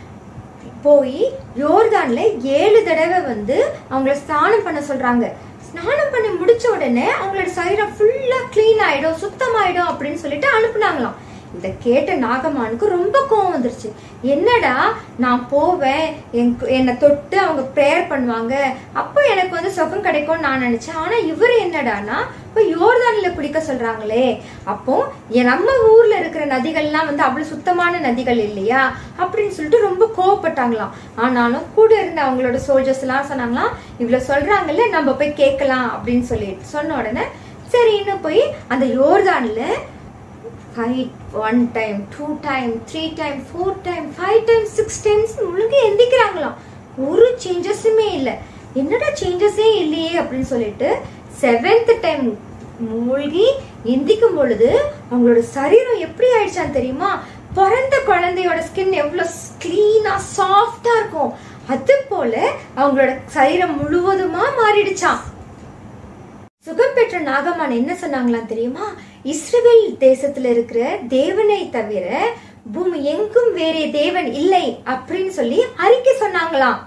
போய் யோர்தான்ல ஏழு தடவை வந்து அவங்கள ஸ்நானம் பண்ண சொல்றாங்க ஸ்நானம் பண்ணி முடிச்ச உடனே அவங்களோட சரீரம் ஃபுல்லா க்ளீன் ஆயிடும் சுத்தமாயிடும் அப்படின்னு சொல்லிட்டு அனுப்புனாங்களாம் இத கேட்ட நாகமானுக்கு ரொம்ப கோவம் வந்துருச்சு என்னடா நான் போவேன் என்- என்னை தொட்டு அவங்க ப்ரேயர் பண்ணுவாங்க அப்போ எனக்கு வந்து சுகம் கிடைக்கும்னு நான் நினைச்சேன் ஆனா இவர் என்னடானா இப்போ யோர்தான்ல குளிக்க சொல்றாங்களே அப்போ எ- நம்ம ஊர்ல இருக்கிற நதிகள்லாம் வந்து அவ்வளவு சுத்தமான நதிகள் இல்லையா அப்படின்னு சொல்லிட்டு ரொம்ப கோவப்பட்டாங்களாம் ஆனாலும் கூட இருந்த அவங்களோட சோல்ஜர்ஸ் எல்லாம் சொன்னாங்களாம் இவ்வளவு சொல்றாங்கல்ல நம்ம போய் கேட்கலாம் அப்படின்னு சொல்லிட்டு சொன்ன உடனே சரின்னு போய் அந்த யோர்தான்ல ஃபைட் one time two time three time four time five time six times முழுங்க எந்திக்கிறாங்களாம் ஒரு சேஞ்சஸுமே இல்லை என்னடா சேஞ்சஸே இல்லையே அப்படின்னு சொல்லிட்டு செவன்த் டைம் மூழ்கி எந்திக்கும் பொழுது அவங்களோட சரீரம் எப்படி ஆயிடுச்சான்னு தெரியுமா பிறந்த குழந்தையோட ஸ்கின் எவ்வளோ க்ளீனா சாஃப்டா இருக்கும் அது போல அவங்களோட சரீரம் முழுவதுமா மாறிடுச்சான் சுகம் பெற்ற நாகமான் என்ன சொன்னாங்களாம் தெரியுமா இஸ்ரவேல் தேசத்துல இருக்கிற தேவனை தவிர பூமி எங்கும் வேறே தேவன் இல்லை அப்படின்னு சொல்லி அறிக்கை சொன்னாங்களாம்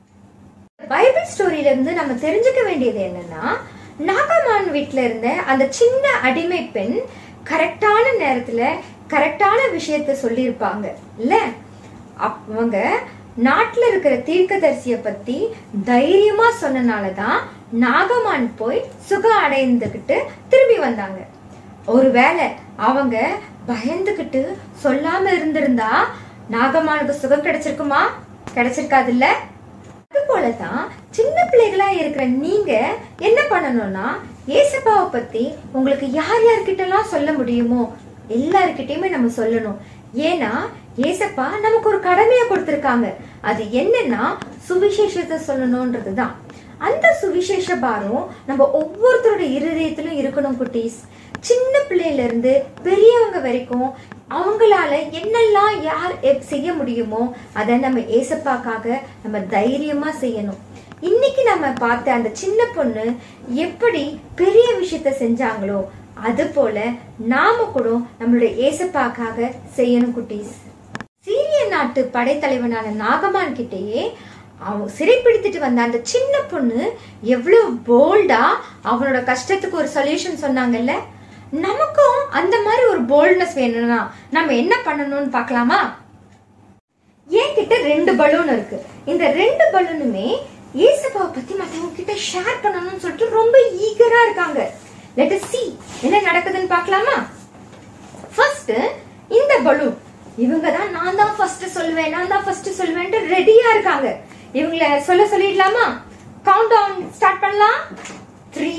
பைபிள் ஸ்டோரியில இருந்து நம்ம தெரிஞ்சுக்க வேண்டியது என்னன்னா நாகமான் வீட்ல இருந்த அந்த சின்ன அடிமை பெண் கரெக்டான நேரத்துல கரெக்டான விஷயத்த சொல்லியிருப்பாங்க இல்ல அவங்க நாட்டுல இருக்கிற தீர்க்கதரிசிய பத்தி தைரியமா சொன்னனாலதான் நாகமான் போய் சுகம் அடைந்துகிட்டு திரும்பி வந்தாங்க ஒருவேளை அவங்க பயந்துகிட்டு சொல்லாம இருந்திருந்தா நாகமானுக்கு சுகம் கிடைச்சிருக்குமா கிடைச்சிருக்காதுல்ல அது போலதான் சின்ன பிள்ளைகளா இருக்கிற நீங்க என்ன பண்ணணும்னா ஏசப்பாவை பத்தி உங்களுக்கு யார் யார்கிட்டலாம் சொல்ல முடியுமோ எல்லார்கிட்டயுமே நம்ம சொல்லணும் ஏன்னா ஏசப்பா நமக்கு ஒரு கடமையை கொடுத்திருக்காங்க அது என்னன்னா சுவிசேஷத்தை சொல்லணும்ன்றதுதான் அந்த சுவிசேஷ பாரம் நம்ம ஒவ்வொருத்தரோட இருதயத்திலும் இருக்கணும் குட்டீஸ் சின்ன பிள்ளையில இருந்து பெரியவங்க வரைக்கும் அவங்களால என்னெல்லாம் யார் எப் செய்ய முடியுமோ அதை நம்ம ஏசப்பாக்காக நம்ம தைரியமா செய்யணும் இன்னைக்கு நம்ம பார்த்த அந்த சின்ன பொண்ணு எப்படி பெரிய விஷயத்த செஞ்சாங்களோ அது போல நாம கூட நம்மளுடைய ஏசப்பாக்காக செய்யணும் குட்டீஸ் சீரிய நாட்டு படைத்தலைவனான நாகமான் கிட்டேயே அவன் சிறைப்பிடித்துட்டு வந்த அந்த சின்ன பொண்ணு எவ்வளவு போல்டா அவனோட கஷ்டத்துக்கு ஒரு சொல்யூஷன் சொன்னாங்கல்ல நமக்கும் அந்த மாதிரி ஒரு போல்ட்னஸ் வேணும்னா நம்ம என்ன பண்ணணும்னு பார்க்கலாமா என்கிட்ட ரெண்டு பலூன் இருக்கு இந்த ரெண்டு பலூனுமே ஏசப்பாவை பத்தி மத்தவங்க கிட்ட ஷேர் பண்ணணும்னு சொல்லிட்டு ரொம்ப ஈகரா இருக்காங்க லெட் us see என்ன நடக்குதுன்னு பார்க்கலாமா ஃபர்ஸ்ட் இந்த பலூன் இவங்க தான் நான் தான் ஃபர்ஸ்ட் சொல்லுவேன் நான் தான் ஃபர்ஸ்ட் சொல்லுவேன்ட்டு ரெடியா இருக்காங்க இவங்கள சொல்ல சொல்லிடலாமா கவுண்ட் டவுன் ஸ்டார்ட் பண்ணலாம் three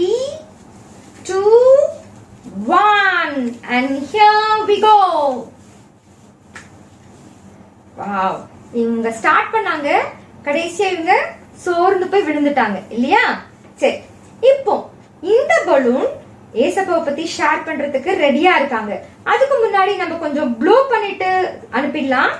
two one and here we go wow இவங்க ஸ்டார்ட் பண்ணாங்க கடைசியா இவங்க சோர்ந்து போய் விழுந்துட்டாங்க இல்லையா சரி இப்போ இந்த பலூன் ஏசப்பாவை பத்தி ஷேர் பண்றதுக்கு ரெடியா இருக்காங்க அதுக்கு முன்னாடி நம்ம கொஞ்சம் ப்ளோ பண்ணிட்டு அனுப்பிடலாம்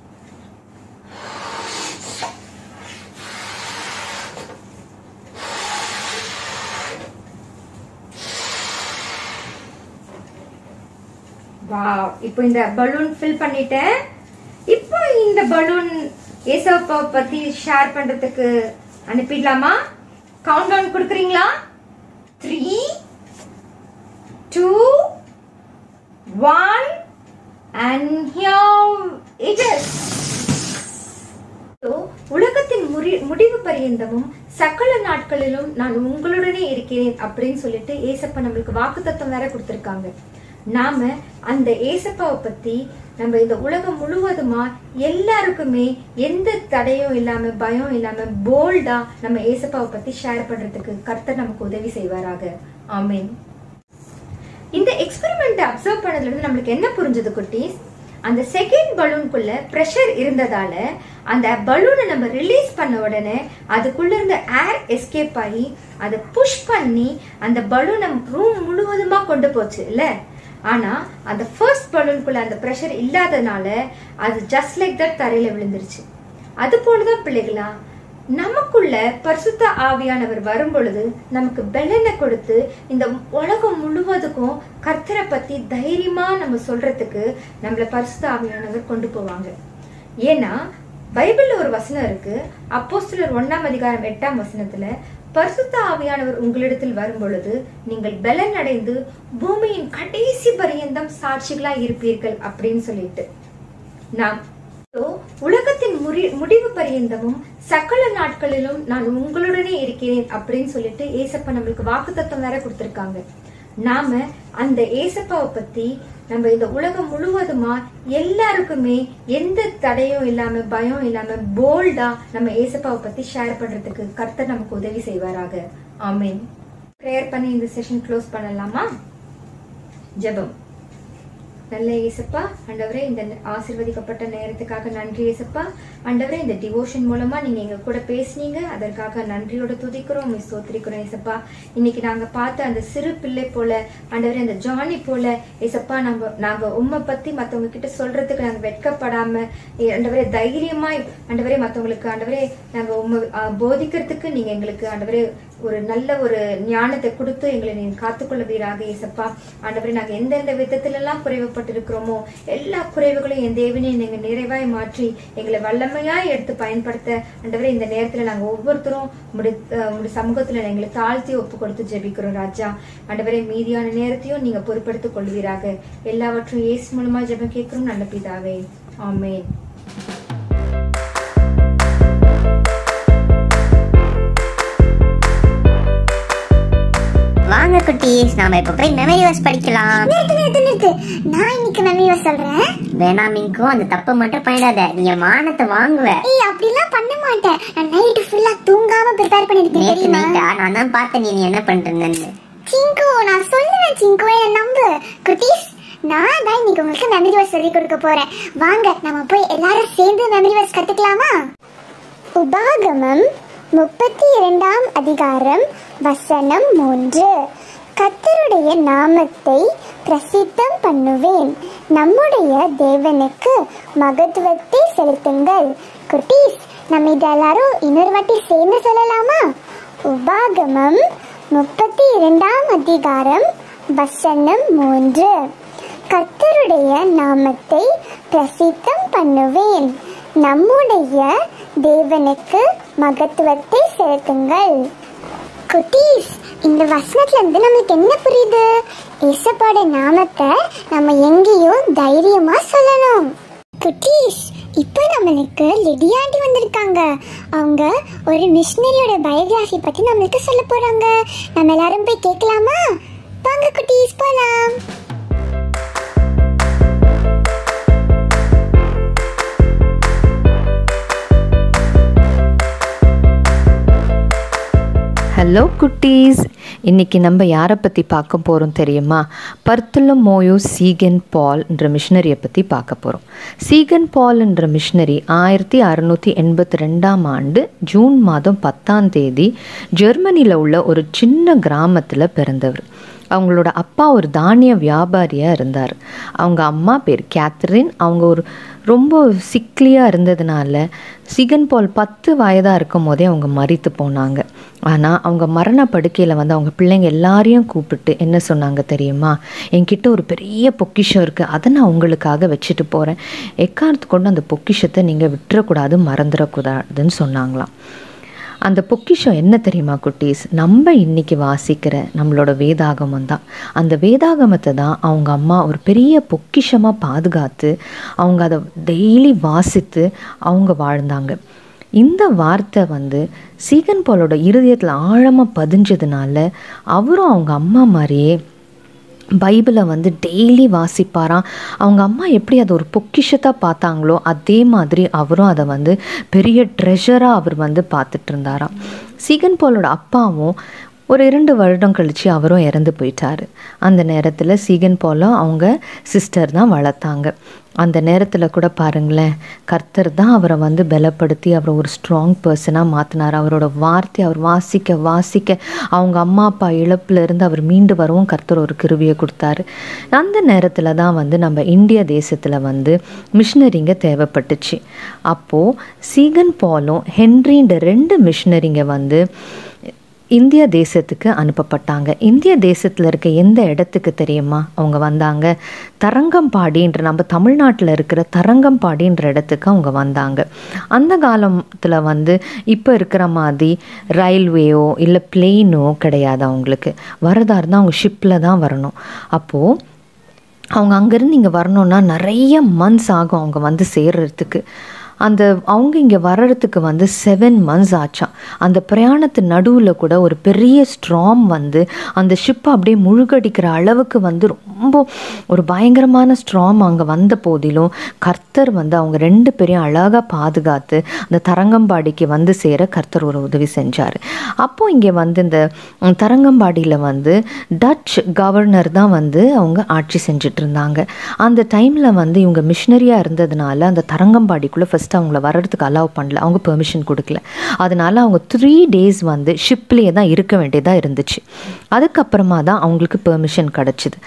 வாவ் இப்போ இந்த பலூன் ஃபில் பண்ணிட்டேன் இப்போ இந்த பலூன் ஏசப்பா பத்தி ஷேர் பண்றதுக்கு அனுப்பிடலாமா கவுண்ட் டவுன் கொடுக்குறீங்களா three two one and here it is உலகத்தின் முறி முடிவு பரியந்தமும் சகல நாட்களிலும் நான் உங்களுடனே இருக்கிறேன் அப்படின்னு சொல்லிட்டு ஏசப்பா நம்மளுக்கு வாக்குத்தத்தம் வேற கொடுத்திருக்காங்க நாம அந்த ஏசப்பாவை பத்தி நம்ம இந்த உலகம் முழுவதுமா எல்லாருக்குமே எந்த தடையும் இல்லாம பயம் இல்லாம போல்டா நம்ம ஏசப்பாவை பத்தி ஷேர் பண்றதுக்கு கர்த்தர் நமக்கு உதவி செய்வாராக ஆமீன் இந்த எக்ஸ்பெரிமெண்ட் அப்சர்வ் பண்ணதுல இருந்து நம்மளுக்கு என்ன புரிஞ்சது குட்டீஸ் அந்த செகண்ட் பலூனுக்குள்ள ப்ரெஷர் இருந்ததால அந்த பலூனை நம்ம ரிலீஸ் பண்ண உடனே அதுக்குள்ள இருந்த ஏர் எஸ்கேப் ஆகி அதை புஷ் பண்ணி அந்த பலூனை ரூம் முழுவதுமா கொண்டு போச்சு இல்ல ஆனா அந்த ஃபர்ஸ்ட் பலூனுக்குள்ள அந்த ப்ரெஷர் இல்லாதனால அது ஜஸ்ட் லைக் தட் தரையில விழுந்துருச்சு அது போலதான் பிள்ளைகளா நமக்குள்ள பரிசுத்த ஆவியானவர் வரும் பொழுது நமக்கு பெலனை கொடுத்து இந்த உலகம் முழுவதுக்கும் கர்த்தரை பத்தி தைரியமா நம்ம சொல்றதுக்கு நம்மள பரிசுத்த ஆவியானவர் கொண்டு போவாங்க ஏன்னா பைபிள்ல ஒரு வசனம் இருக்கு அப்போஸ்தலர் ஒண்ணாம் அதிகாரம் எட்டாம் வசனத்துல பரிசுத்த ஆவியானவர் உங்களிடத்தில் வரும் பொழுது நீங்கள் பெலன் அடைந்து பூமியின் கடைசி பரியந்தம் சாட்சிகளா இருப்பீர்கள் அப்படின்னு சொல்லிட்டு நாம் இதோ உலகத்தின் முறி முடிவு பரியந்தமும் சகல நாட்களிலும் நான் உங்களுடனே இருக்கிறேன் அப்படின்னு சொல்லிட்டு ஏசப்பா நம்மளுக்கு வாக்குத்தத்தம் வேற கொடுத்திருக்காங்க நாம அந்த ஏசப்பாவை பத்தி நம்ம இந்த உலகம் முழுவதுமா எல்லாருக்குமே எந்த தடையும் இல்லாம பயம் இல்லாம போல்டா நம்ம ஏசப்பாவை பத்தி ஷேர் பண்றதுக்கு கர்த்தர் நமக்கு உதவி செய்வாராக ஆமீன் ப்ரேயர் பண்ணி இந்த செஷன் க்ளோஸ் பண்ணலாமா ஜெபம் நல்ல ஏசப்பா ஆண்டவரே இந்த ஆசிர்வதிக்கப்பட்ட நேரத்துக்காக நன்றி ஏசப்பா ஆண்டவரே இந்த டிவோஷன் மூலமா நீங்க எங்க கூட பேசுனீங்க அதற்காக நன்றியோட துதிக்கிறோம் உம்மை ஸ்தோத்திரிக்கிறோம் ஏசப்பா இன்னைக்கு நாங்க பார்த்த அந்த சிறு பிள்ளை போல ஆண்டவரே அந்த ஜானி போல ஏசப்பா நாங்க நாங்க உம்மை பத்தி மத்தவங்க கிட்ட சொல்றதுக்கு நாங்க வெட்கப்படாம ஏ, ஆண்டவரே தைரியமாய் ஆண்டவரே மத்தவங்களுக்கு ஆண்டவரே நாங்க உண்மை போதிக்கிறதுக்கு நீங்க எங்களுக்கு ஆண்டவரே ஒரு நல்ல ஒரு ஞானத்தை கொடுத்து எங்களை நீங்க காத்துக்கொள்வீராக ஏசப்பா ஆண்டவரே நாங்கள் எந்தெந்த விதத்திலெல்லாம் குறைவுபட்டிருக்கிறோமோ எல்லா குறைவுகளையும் என் தேவனே நீங்க நிறைவாய் மாற்றி எங்களை வல்லமையாய் எடுத்து பயன்படுத்த ஆண்டவரே இந்த நேரத்துல நாங்க ஒவ்வொருத்தரும் உம்முடைய அஹ், உம்முடைய சமூகத்துல எங்களை தாழ்த்தி ஒப்பு கொடுத்து ஜெபிக்கிறோம் ராஜா ஆண்டவரே மீதியான நேரத்தையும் நீங்க பொறுப்படுத்திக் கொள்வீராக எல்லாவற்றும் இயேசு மூலமா ஜெபம் கேட்கிறோம் நல்ல பிதாவே ஆமென் வாங்க குட்டீஸ் நாம இப்ப போய் மெமரி வர்ஸ் படிக்கலாம் நிறுத்து நிறுத்து நிறுத்து நான் இன்னைக்கு மெமரி சொல்றேன் வேணா மிங்கும் அந்த தப்பு மட்டும் பண்ணிடாத நீ என் மானத்தை வாங்குவ ஏய் அப்படிலாம் பண்ண மாட்டேன் நான் நைட் ஃபுல்லா தூங்காம ப்ரிப்பேர் பண்ணிருக்கேன் நேத்து தெரியுமா நைட்டா நான் தான் பார்த்தேன் நீ நீ என்ன பண்றேன்னு சிங்கு நான் சொல்லுவேன் சிங்கு என்ன நம்பு குட்டீஸ் நான் தான் இன்னைக்கு உங்களுக்கு மெமரி வர்ஸ் சொல்லி கொடுக்க போறேன் வாங்க நம்ம போய் எல்லாரும் சேர்ந்து மெமரி வர்ஸ் கத்துக்கலாமா உபாகமம் முப்பத்தி இரண்டாம் அதிகாரம் வசனம் மூன்று கர்த்தருடைய நாமத்தை பிரசித்தம் பண்ணுவேன் நம்முடைய தேவனுக்கு மகத்துவத்தை செலுத்துங்கள் குட்டீஸ் நம்ம இது எல்லாரும் இன்னொரு வாட்டி சேர்ந்து சொல்லலாமா உபாகமம் முப்பத்தி இரண்டாம் அதிகாரம் வசனம் மூன்று கர்த்தருடைய நாமத்தை பிரசித்தம் பண்ணுவேன் நம்முடைய தேவனுக்கு மகத்துவத்தை செலுத்துங்கள் குட்டீஸ் இந்த வசனத்துல இருந்து நம்மளுக்கு என்ன புரியுது இசப்பாட நாமத்தை நம்ம எங்கேயும் தைரியமா சொல்லணும் குட்டீஸ் இப்போ நம்மளுக்கு லிடியாண்டி வந்திருக்காங்க அவங்க ஒரு மிஷினரியோட பயோகிராஃபி பத்தி நம்மளுக்கு சொல்ல போறாங்க நம்ம எல்லாரும் போய் கேட்கலாமா வாங்க குட்டீஸ் போலாம் ஹலோ குட்டீஸ் இன்னைக்கு நம்ம யாரை பற்றி பார்க்க போகிறோம் தெரியுமா பர்த்துலமோயோ சீகன் பால்ன்ற மிஷினரியை பற்றி பார்க்க போகிறோம் சீகன் பால்ன்ற மிஷினரி ஆயிரத்தி அறுநூற்றி எண்பத்தி ரெண்டாம் ஆண்டு ஜூன் மாதம் பத்தாம் தேதி ஜெர்மனியில் உள்ள ஒரு சின்ன கிராமத்தில் பிறந்தவர் அவங்களோட அப்பா ஒரு தானிய வியாபாரியாக இருந்தார் அவங்க அம்மா பேர் கேத்ரின் அவங்க ஒரு ரொம்ப சிக்லியாக இருந்ததுனால சிகன் பால் பத்து வயதாக இருக்கும் போதே அவங்க மறித்து போனாங்க ஆனால் அவங்க மரண படுக்கையில் வந்து அவங்க பிள்ளைங்க எல்லாரையும் கூப்பிட்டு என்ன சொன்னாங்க தெரியுமா என்கிட்ட ஒரு பெரிய பொக்கிஷம் இருக்குது அதை நான் உங்களுக்காக வச்சுட்டு போகிறேன் எக்காரத்து கொண்டு அந்த பொக்கிஷத்தை நீங்கள் விட்டுறக்கூடாது மறந்துடக்கூடாதுன்னு சொன்னாங்களாம் அந்த பொக்கிஷம் என்ன தெரியுமா குட்டீஸ் நம்ம இன்னைக்கு வாசிக்கிற நம்மளோட வேதாகமம் தான் அந்த வேதாகமத்தை தான் அவங்க அம்மா ஒரு பெரிய பொக்கிஷமாக பாதுகாத்து அவங்க அதை டெய்லி வாசித்து அவங்க வாழ்ந்தாங்க இந்த வார்த்தை வந்து சீகன் பாலோட இருதயத்தில் ஆழமாக பதிஞ்சதுனால அவரும் அவங்க அம்மா மாதிரியே பைபிளை வந்து டெய்லி வாசிப்பாராம் அவங்க அம்மா எப்படி அதை ஒரு பொக்கிஷத்தாக பார்த்தாங்களோ அதே மாதிரி அவரும் அதை வந்து பெரிய ட்ரெஷராக அவர் வந்து பார்த்துட்டு இருந்தாராம் சீகன் பாலோட அப்பாவும் ஒரு இரண்டு வருடம் கழித்து அவரும் இறந்து போயிட்டார் அந்த நேரத்தில் சீகன் பாலும் அவங்க சிஸ்டர் தான் வளர்த்தாங்க அந்த நேரத்தில் கூட பாருங்களேன் கர்த்தர் தான் அவரை வந்து பலப்படுத்தி அவரை ஒரு ஸ்ட்ராங் பர்சனாக மாற்றினார் அவரோட வார்த்தை அவர் வாசிக்க வாசிக்க அவங்க அம்மா அப்பா இழப்புல இருந்து அவர் மீண்டு வரவும் கர்த்தர் ஒரு கிருவியை கொடுத்தாரு அந்த நேரத்தில் தான் வந்து நம்ம இந்திய தேசத்தில் வந்து மிஷினரிங்க தேவைப்பட்டுச்சு அப்போது சீகன் பாலும் ஹென்ரின்ற ரெண்டு மிஷினரிங்க வந்து இந்திய தேசத்துக்கு அனுப்பப்பட்டாங்க இந்திய தேசத்தில் இருக்க எந்த இடத்துக்கு தெரியுமா அவங்க வந்தாங்க தரங்கம்பாடின்ற நம்ம தமிழ்நாட்டில் இருக்கிற தரங்கம்பாடின்ற இடத்துக்கு அவங்க வந்தாங்க அந்த காலத்தில் வந்து இப்போ இருக்கிற மாதிரி ரயில்வேயோ இல்லை பிளெயினோ கிடையாது அவங்களுக்கு வரதா இருந்தால் அவங்க ஷிப்பில் தான் வரணும் அப்போது அவங்க அங்கேருந்து இங்கே வரணுன்னா நிறைய மந்த்ஸ் ஆகும் அவங்க வந்து சேர்றதுக்கு அந்த அவங்க இங்கே வர்றதுக்கு வந்து செவன் மந்த்ஸ் ஆச்சாம் அந்த பிரயாணத்து நடுவில் கூட ஒரு பெரிய ஸ்ட்ராம் வந்து அந்த ஷிப்பை அப்படியே முழுகடிக்கிற அளவுக்கு வந்து ரொம்ப ஒரு பயங்கரமான ஸ்ட்ராம் அங்கே வந்த போதிலும் கர்த்தர் வந்து அவங்க ரெண்டு பேரையும் அழகாக பாதுகாத்து அந்த தரங்கம்பாடிக்கு வந்து சேர கர்த்தர் ஒரு உதவி செஞ்சார் அப்போ இங்கே வந்து இந்த ம், தரங்கம்பாடியில் வந்து டச் கவர்னர் தான் வந்து அவங்க ஆட்சி செஞ்சுட்டு இருந்தாங்க அந்த டைமில் வந்து இவங்க மிஷினரியாக இருந்ததுனால அந்த தரங்கம்பாடிக்குள்ளே ஃபஸ்ட்டு அவங்கள வர்றதுக்கு அலோவ் பண்ணல அவங்க பெர்மிஷன் கொடுக்கல அதனால அவங்க த்ரீ டேஸ் வந்து ஷிப்லேயே தான் இருக்க வேண்டியதாக இருந்துச்சு அதுக்கப்புறமா தான் அவங்களுக்கு பெர்மிஷன் கிடச்சிது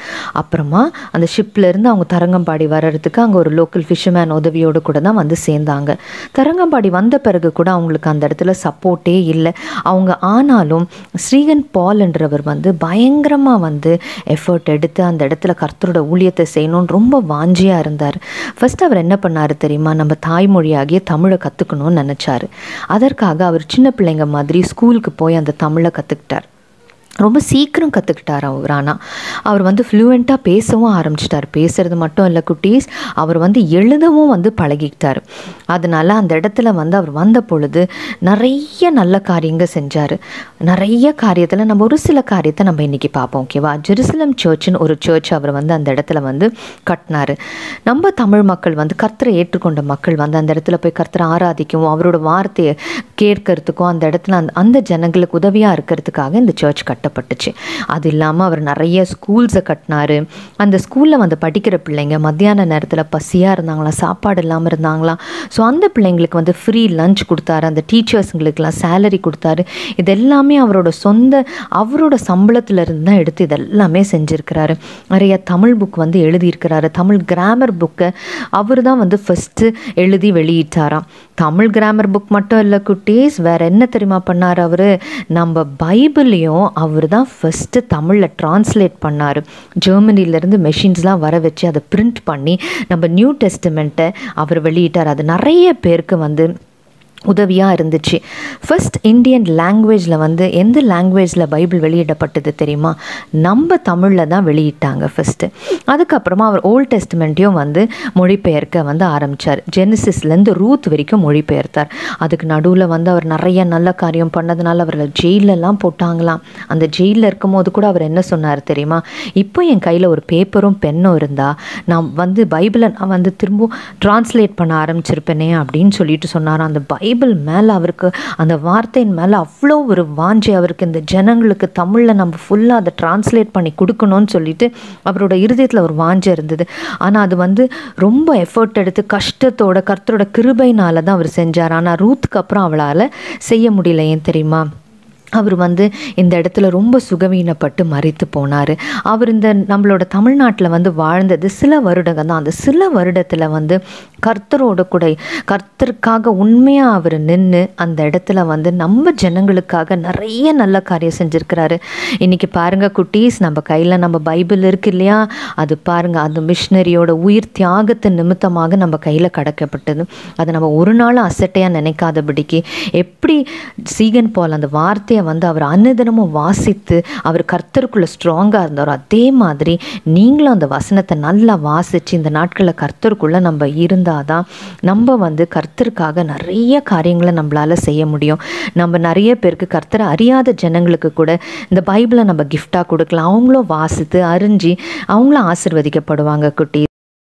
அப்புறமா அந்த ஷிப்லேருந்து அவங்க தரங்கம்பாடி வர்றதுக்கு அங்கே ஒரு லோக்கல் ஃபிஷர்மேன் உதவியோடு கூட தான் வந்து சேர்ந்தாங்க தரங்கம்பாடி வந்த பிறகு கூட அவங்களுக்கு அந்த இடத்துல சப்போர்ட்டே இல்லை அவங்க ஆனாலும் ஸ்ரீகன் பால்ன்றவர் வந்து பயங்கரமாக வந்து எஃபர்ட் எடுத்து அந்த இடத்துல கர்த்தரோட ஊழியத்தை செய்யணும்னு ரொம்ப வாஞ்சியாக இருந்தார் ஃபர்ஸ்ட் அவர் என்ன பண்ணார் தெரியுமா நம்ம தாய்மொழியாகிய தமிழை கற்றுக்கணும்னு நினச்சாரு அதற்காக அவர் சின்ன பிள்ளைங்க மாதிரி ஸ்கூலுக்கு போய் அந்த தமிழை கற்றுக்கிட்டார் ரொம்ப சீக்கிரம் கற்றுக்கிட்டார் அவர் ஆனால் அவர் வந்து ஃப்ளூயண்ட்டாக பேசவும் ஆரம்பிச்சிட்டார் பேசுறது மட்டும் இல்லை குட்டீஸ் அவர் வந்து எழுதவும் வந்து பழகிக்கிட்டார் அதனால அந்த இடத்துல வந்து அவர் வந்த பொழுது நிறைய நல்ல காரியங்கள் செஞ்சார் நிறைய காரியத்தில் நம்ம ஒரு சில காரியத்தை நம்ம இன்றைக்கி பார்ப்போம் ஓகேவா ஜெருசலம் சர்ச்னு ஒரு சர்ச் அவர் வந்து அந்த இடத்துல வந்து கட்டினார் நம்ம தமிழ் மக்கள் வந்து கர்த்தரை ஏற்றுக்கொண்ட மக்கள் வந்து அந்த இடத்துல போய் கர்த்தரை ஆராதிக்கவும் அவரோட வார்த்தையை கேட்கறதுக்கும் அந்த இடத்துல அந்த அந்த ஜனங்களுக்கு உதவியாக இருக்கிறதுக்காக இந்த சர்ச் கட்டப்பட்டுச்சு அது இல்லாமல் அவர் நிறைய ஸ்கூல்ஸை கட்டினாரு அந்த ஸ்கூலில் வந்து படிக்கிற பிள்ளைங்க மத்தியான நேரத்தில் பசியாக இருந்தாங்களா சாப்பாடு இல்லாமல் இருந்தாங்களா ஸோ அந்த பிள்ளைங்களுக்கு வந்து ஃப்ரீ லஞ்ச் கொடுத்தாரு அந்த டீச்சர்ஸுங்களுக்கெல்லாம் சேலரி கொடுத்தாரு இது எல்லாமே அவரோட சொந்த அவரோட சம்பளத்துல இருந்து தான் எடுத்து இதெல்லாமே செஞ்சுருக்கிறாரு நிறைய தமிழ் புக் வந்து எழுதியிருக்கிறாரு தமிழ் கிராமர் புக்கை அவர் தான் வந்து ஃபஸ்ட்டு எழுதி வெளியிட்டாராம் தமிழ் கிராமர் புக் மட்டும் இல்லை குட்டீஸ் வேற என்ன தெரியுமா பண்ணார் அவர் நம்ம பைபிளையும் அவர் தான் ஃபஸ்ட்டு தமிழில் ட்ரான்ஸ்லேட் பண்ணார் ஜெர்மனிலேருந்து மெஷின்ஸ்லாம் வர வச்சு அதை பிரிண்ட் பண்ணி நம்ம நியூ டெஸ்டிமெண்ட்டை அவர் வெளியிட்டார் அது நிறைய பேருக்கு வந்து உதவியாக இருந்துச்சு ஃபர்ஸ்ட் இந்தியன் லாங்குவேஜில் வந்து எந்த லாங்குவேஜில் பைபிள் வெளியிடப்பட்டது தெரியுமா நம்ம தமிழில் தான் வெளியிட்டாங்க ஃபஸ்ட்டு அதுக்கப்புறமா அவர் ஓல்ட் டெஸ்ட்மெண்ட்டையும் வந்து மொழிபெயர்க்க வந்து ஆரம்பித்தார் ஜெனிசிஸ்லேருந்து ரூத் வரைக்கும் மொழிபெயர்த்தார் அதுக்கு நடுவில் வந்து அவர் நிறைய நல்ல காரியம் பண்ணதுனால அவரை ஜெயிலெல்லாம் போட்டாங்களாம் அந்த ஜெயிலில் இருக்கும்போது கூட அவர் என்ன சொன்னார் தெரியுமா இப்போ என் கையில் ஒரு பேப்பரும் பென்னும் இருந்தால் நான் வந்து பைபிளை நான் வந்து திரும்ப டிரான்ஸ்லேட் பண்ண ஆரம்பிச்சிருப்பேனே அப்படின்னு சொல்லிட்டு சொன்னார் அந்த பைபிள் மேலே அவருக்கு அந்த வார்த்தையின் மேலே அவ்வளோ ஒரு வாஞ்சை அவருக்கு இந்த ஜனங்களுக்கு தமிழில் நம்ம ஃபுல்லாக அதை டிரான்ஸ்லேட் பண்ணி கொடுக்கணும்னு சொல்லிட்டு அவரோட இருதயத்தில் ஒரு வாஞ்சை இருந்தது ஆனால் அது வந்து ரொம்ப எஃபர்ட் எடுத்து கஷ்டத்தோட கர்த்தரோட கிருபைனால தான் அவர் செஞ்சார் ஆனால் ரூத்துக்கு அப்புறம் அவளால் செய்ய முடியல ஏன் தெரியுமா அவர் வந்து இந்த இடத்துல ரொம்ப சுகவீனப்பட்டு மறித்து போனார் அவர் இந்த நம்மளோட தமிழ்நாட்டில் வந்து வாழ்ந்தது சில வருடங்கள் தான் அந்த சில வருடத்தில் வந்து கர்த்தரோட கூட கர்த்தருக்காக உண்மையாக அவர் நின்று அந்த இடத்துல வந்து நம்ம ஜனங்களுக்காக நிறைய நல்ல காரியம் செஞ்சுருக்கிறாரு இன்றைக்கி பாருங்கள் குட்டீஸ் நம்ம கையில் நம்ம பைபிள் இருக்கு இல்லையா அது பாருங்கள் அந்த மிஷினரியோட உயிர் தியாகத்து நிமித்தமாக நம்ம கையில் கடக்கப்பட்டது அதை நம்ம ஒரு நாளும் அசட்டையாக நினைக்காதபடிக்கு எப்படி சீகன் பால் அந்த வார்த்தையை வந்து அவர் அன்னதினமும் வாசித்து அவர் கர்த்தருக்குள்ளே ஸ்ட்ராங்காக இருந்தாரோ அதே மாதிரி நீங்களும் அந்த வசனத்தை நல்லா வாசித்து இந்த நாட்களில் கர்த்தருக்குள்ளே நம்ம இருந்தால் தான் நம்ம வந்து கர்த்தருக்காக நிறைய காரியங்களை நம்மளால் செய்ய முடியும் நம்ம நிறைய பேருக்கு கர்த்தரை அறியாத ஜனங்களுக்கு கூட இந்த பைபிளை நம்ம கிஃப்டாக கொடுக்கலாம் அவங்களும் வாசித்து அறிஞ்சு அவங்களும் ஆசிர்வதிக்கப்படுவாங்க குட்டி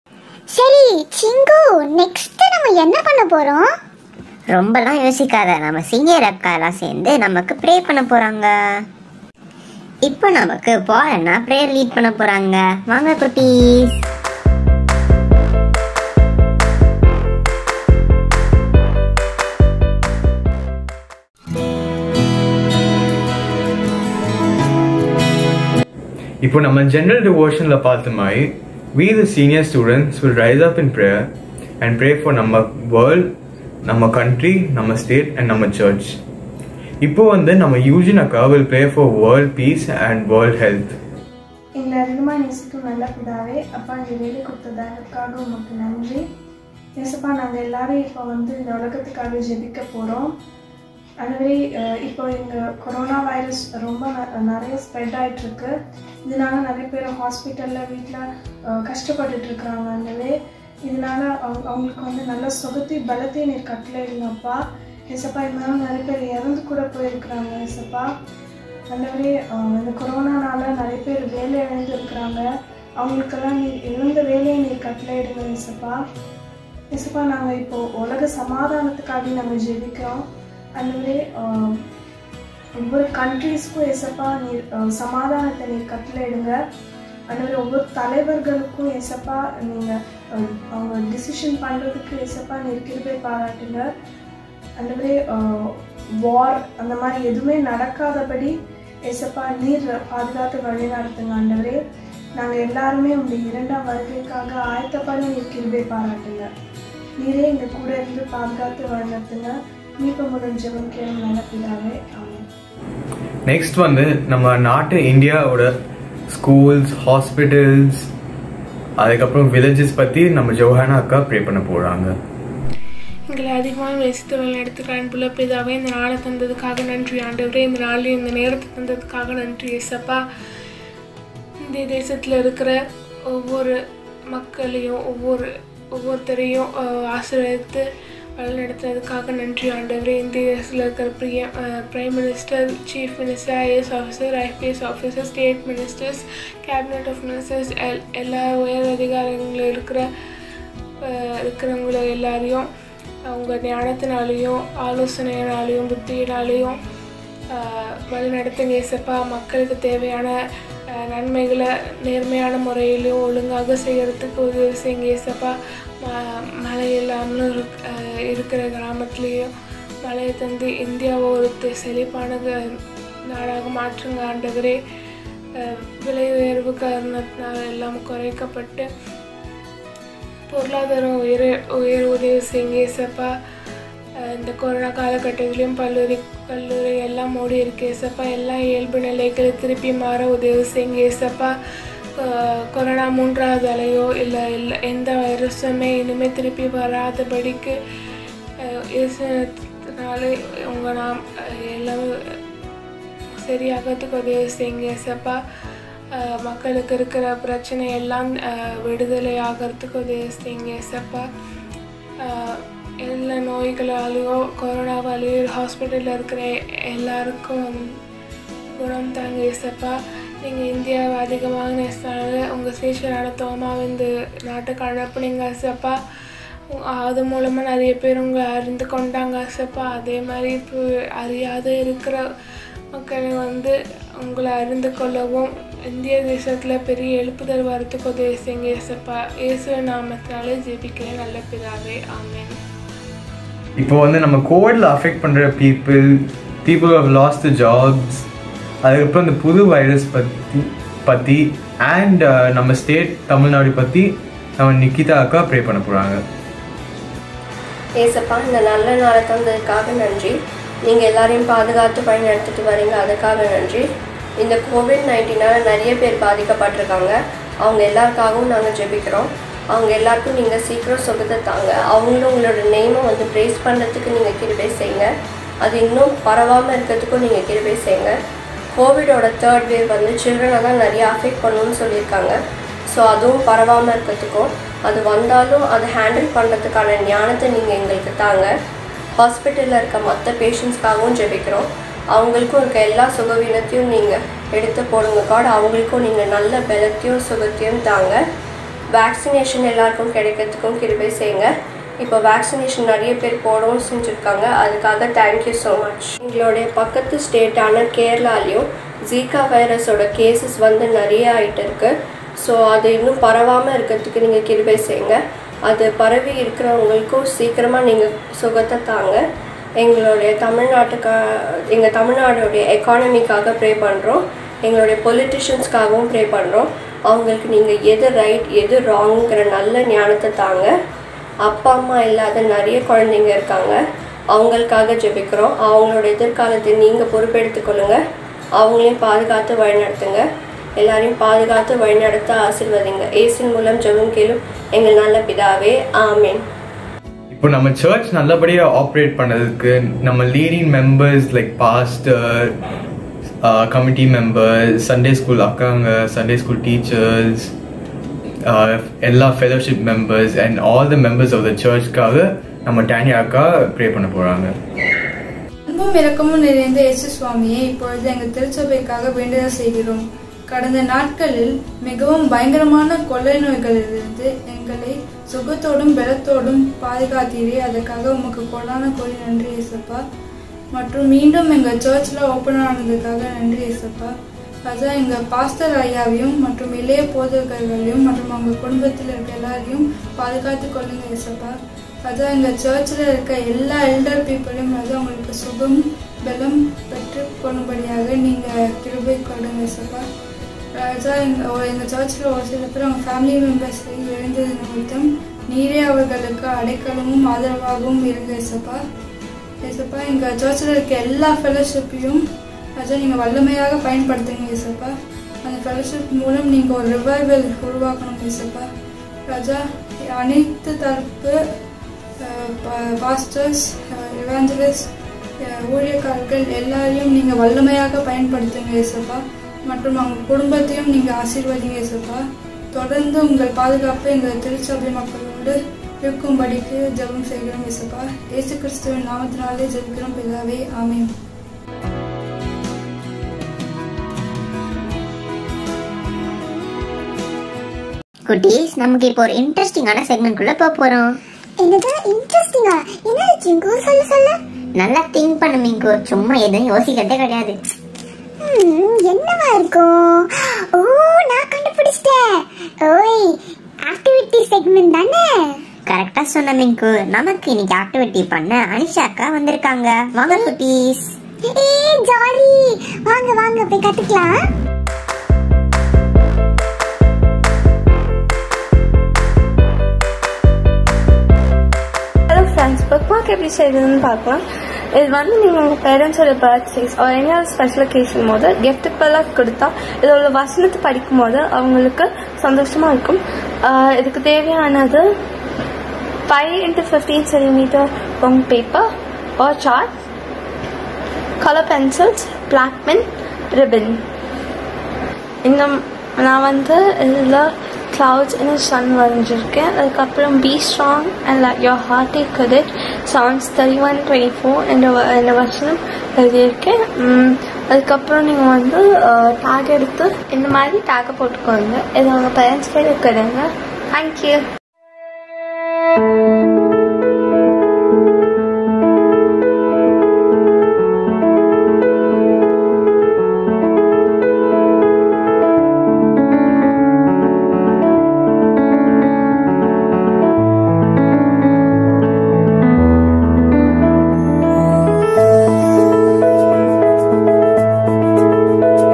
சரி சிங்கு நெக்ஸ்ட் நம்ம என்ன பண்ண போறோம் ரொம்பலாம் யோசிக்காத நம்ம சீனியர் அக்கா எல்லாம் சேர்ந்து நமக்கு ப்ரே பண்ண போறாங்க இப்போ நமக்கு போறேன்னா ப்ரேயர் லீட் பண்ண போறாங்க வாங்க குட்டீஸ் இப்போ நம்ம ஜெனரல் டிவோஷனில் பார்த்த மாதிரி we the senior students will rise up in prayer and pray for நம்ம world நம்ம country நம்ம state and நம்ம church இப்போ வந்து நம்ம யூஜின் அக்கா will pray for world peace and world health எங்களை அதிகமாக நேசிக்கும் நல்ல பிதாவே அப்பா இந்த வேலை கொடுத்த தயவுக்காக உங்களுக்கு நன்றி ஏசப்பா நாங்கள் எல்லாரும் இப்போ வந்து இந்த உலகத்துக்காக ஜெபிக்க போகிறோம் அதுவே இப்போ எங்கள் கொரோனா வைரஸ் ரொம்ப ந- நிறைய ஸ்ப்ரெட் ஆகிட்டுருக்கு இதனால நிறைய பேர் ஹாஸ்பிட்டலில் வீட்டில் கஷ்டப்பட்டுட்டு இருக்கிறாங்க அதுவே இதனால அவங்க அவங்களுக்கு வந்து நல்ல சுகத்தை பலத்தையும் நீர் கட்டளைங்கப்பா ஏசப்பா இதனால நிறைய பேர் இறந்து கூட போயிருக்கிறாங்க ஏசப்பா ஆண்டவரே அஹ் இந்த கொரோனானால நிறைய பேர் வேலை இழந்து இருக்கிறாங்க அவங்களுக்கெல்லாம் நீர் இழந்த வேலையை நீர் கட்டளையிடுங்க இசப்பா இசப்பா நாங்கள் இப்போ உலக சமாதானத்துக்காக நாங்கள் ஜெபிக்கிறோம் ஆண்டவரே அஹ் ஒவ்வொரு கண்ட்ரீஸ்க்கும் எசப்பா நீர் அஹ் சமாதானத்தை நீர் கட்டளையிடுங்க ஆண்டவரே ஒவ்வொரு தலைவர்களுக்கும் எசப்பா நீங்கள் அவங்க டிசிஷன் பண்ணுறதுக்கு எசப்பா நீர் கிருபை பாராட்டுங்க ஆண்டவரே வார் அந்த மாதிரி எதுவுமே நடக்காதபடி ஏசப்பா நீர் பாதுகாத்து வழி நடத்துங்க ஆண்டவரே நாங்கள் எல்லாருமே உங்கள் இரண்டாம் வருகைக்காக ஆயத்தப்பட நீர் கிருபை பாராட்டுங்க நீரே எங்கள் கூட இருந்து பாதுகாத்து வழிநடத்துங்க மீட்பு மூலம் ஜெபம் கேளும் நல்ல பிதாவே ஆமென் நெக்ஸ்ட் வந்து நம்ம நாட்டு இந்தியாவோட ஸ்கூல்ஸ் ஹாஸ்பிட்டல்ஸ் அதுக்கப்புறம் வில்லேஜஸ் பற்றி நம்ம ஜோஹானா அக்கா ப்ரே பண்ண போகிறாங்க எங்களை அதிகமாக நேசித்து வழிநடத்துகிற அன்புள்ள பிதாவே இந்த நாளை தந்ததுக்காக நன்றி ஆண்டவரே இந்த நாளில் இந்த நேரத்தை தந்ததுக்காக நன்றி ஏசப்பா இந்திய தேசத்தில் இருக்கிற ஒவ்வொரு மக்களையும் ஒவ்வொரு ஒவ்வொருத்தரையும் அஹ், ஆசீர்வதித்து வழிநடத்துறதுக்காக நன்றி ஆண்டவரே இந்திய தேசத்தில் இருக்கிற பிரிய prime minister chief minister IAS officer IPS officer state ministers cabinet of ministers எல் எல்லா உயர் அதிகாரிகளும் இருக்கிற அஹ், இருக்கிறவங்கள எல்லாரையும் அவங்க ஞானத்தினாலேயும் ஆலோசனையினாலேயும் புத்தியினாலேயும் ஆஹ், வழி நடத்துங்க ஏசப்பா மக்களுக்கு தேவையான ஆஹ், நன்மைகளை நேர்மையான முறையிலையும் ஒழுங்காக செய்கிறதுக்கு உதவி செய்யுங்க ஏசப்பா ம மழை இல்லாமலும் இருக் ஆஹ், இருக்கிற கிராமத்துலேயும் மழையை தந்து இந்தியாவை ஒரு தெ- செழிப்பான க- நாடாக மாற்றுங்க ஆண்டவரே ஆஹ், விலை உயர்வு காரணத்தினால எல்லாம் குறைக்கப்பட்டு பொருளாதாரம் உயர உயர உதவி செய்யுங்க ஏசப்பா அஹ் இந்த கொரோனா காலகட்டத்திலையும் பல்லூரி கல்லூரி எல்லாம் மூடி இருக்கு ஏசப்பா எல்லாம் இயல்பு நிலைகளை திருப்பி மாற உதவி செய்யுங்க ஏசப்பா அஹ் கொரோனா மூன்றாவது அலையோ இல்லை இல்லை எந்த வைரஸுமே இனிமேல் திருப்பி வராதபடிக்கு அஹ் இயேசுனால உங்கள் நாம் அஹ் எல்லாமே சரியாகிறதுக்கு உதவி செய்யுங்க ஏசப்பா அஹ் மக்களுக்கு இருக்கிற பிரச்சனை எல்லாம் அஹ் விடுதலை ஆகிறதுக்கு உதவி செய்யுங்க ஏசப்பா அஹ் எல்லா நோய்களாலேயோ கொரோனாவாலேயோ ஹாஸ்பிட்டலில் இருக்கிற எல்லாருக்கும் வந்து குணம் தாங்க ஏசப்பா நீங்கள் இந்தியாவை அதிகமாக நேசினால உங்கள் சீஷரான தோமாவை இந்த நாட்டுக்கு அனுப்புனீங்க ஏசப்பா உ- அது மூலமாக நிறைய பேர் உங்களை அறிந்து கொண்டாங்க ஏசப்பா அதே மாதிரி இப்போ அறியாத இருக்கிற மக்களை வந்து உங்களை அறிந்து கொள்ளவும் இந்திய தேசத்தில் பெரிய எழுப்புதல் வரத்துக்கு உதவி செய்யுங்க ஏசப்பா இயேசு நாமத்தினாலே ஜெபிக்கிறேன் நல்ல பிதாவே ஆமென் இப்போ வந்து நம்ம கோவிட்ல அஃபெக்ட் பண்ணுற people people have lost the jobs அதுக்கப்புறம் இந்த புது வைரஸ் பற்றி பற்றி அண்ட் நம்ம ஸ்டேட் தமிழ்நாடு பற்றி நம்ம நிக்கிதா அக்கா ப்ரே பண்ண போகிறாங்க ஏசப்பா இந்த நல்ல நாளை தந்ததுக்காக நன்றி நீங்கள் எல்லாரையும் பாதுகாத்து வழி நடத்திட்டு வரீங்க அதுக்காக நன்றி இந்த கோவிட் நைன்டீனால் நிறைய பேர் பாதிக்கப்பட்டிருக்காங்க அவங்க எல்லாருக்காகவும் நாங்கள் ஜெபிக்கிறோம் அவங்க எல்லாருக்கும் நீங்கள் சீக்கிரம் சுகத்தை தாங்க அவங்களும் உங்களோட நெய்மை வந்து ப்ரேஸ் பண்ணுறதுக்கு நீங்கள் கிருபை செய்யுங்க அது இன்னும் பரவாமல் இருக்கிறதுக்கும் நீங்கள் கிருபை செய்யுங்க கோவிடோட தேர்ட் வேவ் வந்து சில்ட்ரனை தான் நிறைய அஃபெக்ட் பண்ணுன்னு சொல்லியிருக்காங்க ஸோ அதுவும் பரவாமல் இருக்கிறதுக்கும் அது வந்தாலும் அதை ஹேண்டில் பண்ணுறதுக்கான ஞானத்தை நீங்கள் எங்களுக்கு தாங்க ஹாஸ்பிட்டலில் இருக்க மற்ற பேஷண்ட்ஸ்க்காகவும் ஜெபிக்கிறோம் அவங்களுக்கும் இருக்க எல்லா சுகவீனத்தையும் நீங்கள் எடுத்து போடுங்க காட் அவங்களுக்கும் நீங்கள் நல்ல பலத்தையும் சுகத்தையும் தாங்க வேக்சினேஷன் எல்லாருக்கும் கிடைக்கிறதுக்கும் கிருபை செய்யுங்க இப்போ வேக்சினேஷன் நிறைய பேர் போடவும் செஞ்சுருக்காங்க அதுக்காக தேங்க்யூ ஸோ மச் எங்களுடைய பக்கத்து ஸ்டேட்டான கேரளாலையும் ஜீகா வைரஸோட கேசஸ் வந்து நிறைய ஆயிட்டு இருக்கு ஸோ அது இன்னும் பரவாமல் இருக்கிறதுக்கு நீங்கள் கிருபை செய்யுங்க அது பரவி இருக்கிறவங்களுக்கும் சீக்கிரமாக நீங்கள் சுகத்தை தாங்க எங்களுடைய தமிழ்நாட்டுக்கா எங்கள் தமிழ்நாடுடைய எக்கானமிக்காக ப்ரே பண்ணுறோம் எங்களுடைய பொலிட்டிஷியன்ஸ்க்காகவும் ப்ரே பண்ணுறோம் அவங்களுக்கு நீங்கள் எது ரைட் எது ராங்குங்கிற நல்ல ஞானத்தை தாங்க அப்பா அம்மா இல்லாத நிறைய குழந்தைங்க இருக்காங்க அவங்களுக்காக ஜெபிக்கிறோம் அவங்களோட எதிர்காலத்தை நீங்கள் பொறுப்பெடுத்துக்கொள்ளுங்க அவங்களையும் பாதுகாத்து வழிநடத்துங்க எல்லாரையும் பாதுகாத்து வழிநடத்த ஆசிர்வதிங்க ஏசின் மூலம் ஜெபம் கேளும் எங்கள் நல்ல பிதாவே ஆமீன் இப்போ நம்ம சர்ச் நல்லபடியாக ஆப்ரேட் பண்ணதுக்கு நம்ம leading members like pastor committee members Sunday school அக்காங்க சண்டே ஸ்கூல் டீச்சர்ஸ் எல்லா fellowship members and all the members of the சர்ச்க்காக நம்ம டேனியா அக்கா ப்ரே பண்ண போகிறாங்க அன்பும் இரக்கமும் நிறைந்த இயேசு சுவாமியே இப்பொழுது எங்கள் திருச்சபைக்காக வேண்டுதல் செய்கிறோம் கடந்த நாட்களில் மிகவும் பயங்கரமான கொள்ளை நோய்களிலிருந்து எங்களை சுகத்தோடும் பலத்தோடும் பாதுகாத்தீரே அதற்காக உமக்கு கொள்ளான கோரி நன்றி இயேசப்பா மற்றும் மீண்டும் எங்கள் சர்ச்சில் ஓப்பன் ஆனதுக்காக நன்றி இயேசப்பா அதான் எங்கள் பாஸ்டர் ஐயாவையும் மற்றும் இளைய போதகர்களையும் மற்றும் அவங்க குடும்பத்தில் இருக்க எல்லாரையும் பாதுகாத்து கொள்ளுங்க இயேசப்பா அதான் எங்கள் சர்ச்சில் இருக்க எல்லா எல்டர் பீப்புளையும் அது அவங்களுக்கு சுகம் பலம் பெற்று கொள்ளும்படியாக நீங்கள் கிருபை கொடுங்க இயேசப்பா ராஜா எங்கள் எங்கள் சர்ச்சில் ஒரு சில பேர் அவங்க ஃபேமிலி மெம்பர்ஸ் இழந்தது நிமித்தம் நீரே அவர்களுக்கு அடைக்கலமும் ஆதரவாகவும் இருங்க ஏசப்பா ஏசப்பா எங்கள் சர்ச்சில் இருக்க எல்லா ஃபெலோஷிப்பையும் ராஜா நீங்கள் வல்லமையாக பயன்படுத்துங்க ஏசப்பா அந்த ஃபெலோஷிப் மூலம் நீங்கள் ஒரு ரிவைவல் உருவாக்கணும் ஏசப்பா ராஜா அனைத்து தரப்பு பாஸ்டர்ஸ் இவாஞ்சலிஸ்ட் ஊழியக்காரர்கள் எல்லாரையும் நீங்கள் வல்லமையாக பயன்படுத்துங்க ஏசப்பா மற்றும் அவங்க குடும்பத்தையும் நீங்கள் ஆசீர்வதிங்க ஏசப்பா தொடர்ந்து உங்கள் பாதுகாப்பு எங்கள் திருச்சபை மக்களோடு இருக்கும்படிக்கு ஜெபம் செய்கிறோம் ஏசப்பா இயேசு கிறிஸ்துவின் நாமத்தினாலே ஜெபிக்கிறோம் பிதாவே ஆமென் குட்டீஸ் நமக்கு இப்போ ஒரு இன்ட்ரெஸ்டிங்கான செக்மெண்ட்குள்ள போக போறோம் என்னது இன்ட்ரெஸ்டிங்கா என்ன சிங்கு சொல்லு சொல்லு நல்லா திங்க் பண்ணு மிங்கு சும்மா எதுவும் யோசிக்கிறதே கிடையாது ம், என்னவா இருக்கும் ஓ நான் கண்டுபிடிச்சிட்டேன் ஓய் ஆக்டிவிட்டி செக்மெண்ட் தானே கரெக்டா சொன்ன மிங்கு நமக்கு இன்னைக்கு ஆக்டிவிட்டி பண்ண அனிஷா அக்கா வந்திருக்காங்க வாங்க குட்டீஸ் ஏ ஜாலி வாங்க வாங்க போய் கத்துக்கலாம் ஹலோ ஃப்ரெண்ட்ஸ் புக் மார்க் எப்படி செய்யுதுன்னு பார்க்கலாம் இது வந்து நீங்கள் உங்கள் பேரண்ட்ஸோட பர்த்டேஸ் ஒரு எங்கேயாவது ஸ்பெஷல் ஒகேஷன் போது கிஃப்ட்டுக்கெல்லாம் கொடுத்தா இதோட வசனத்தை படிக்கும் போது அவங்களுக்கு சந்தோஷமாக இருக்கும் ஆஹ் இதுக்கு தேவையானது five into fifteen centimetre long paper or chart colour pencils black pen ribbon இந்த நான் வந்து இதில் clouds in the sun வரைஞ்சிருக்கேன் அதுக்கப்புறம் be strong and let your heart take courage songs thirty one twenty four என்ற வ- என்ற வசனம் எழுதியிருக்கேன் உம், அதுக்கப்புறம் நீங்கள் வந்து டேக் எடுத்து இந்த மாதிரி டேக்கை போட்டுக்கோங்க இது உங்கள் பேரண்ட்ஸ் கிட்ட இருக்கிறதுங்க தேங்க்யூ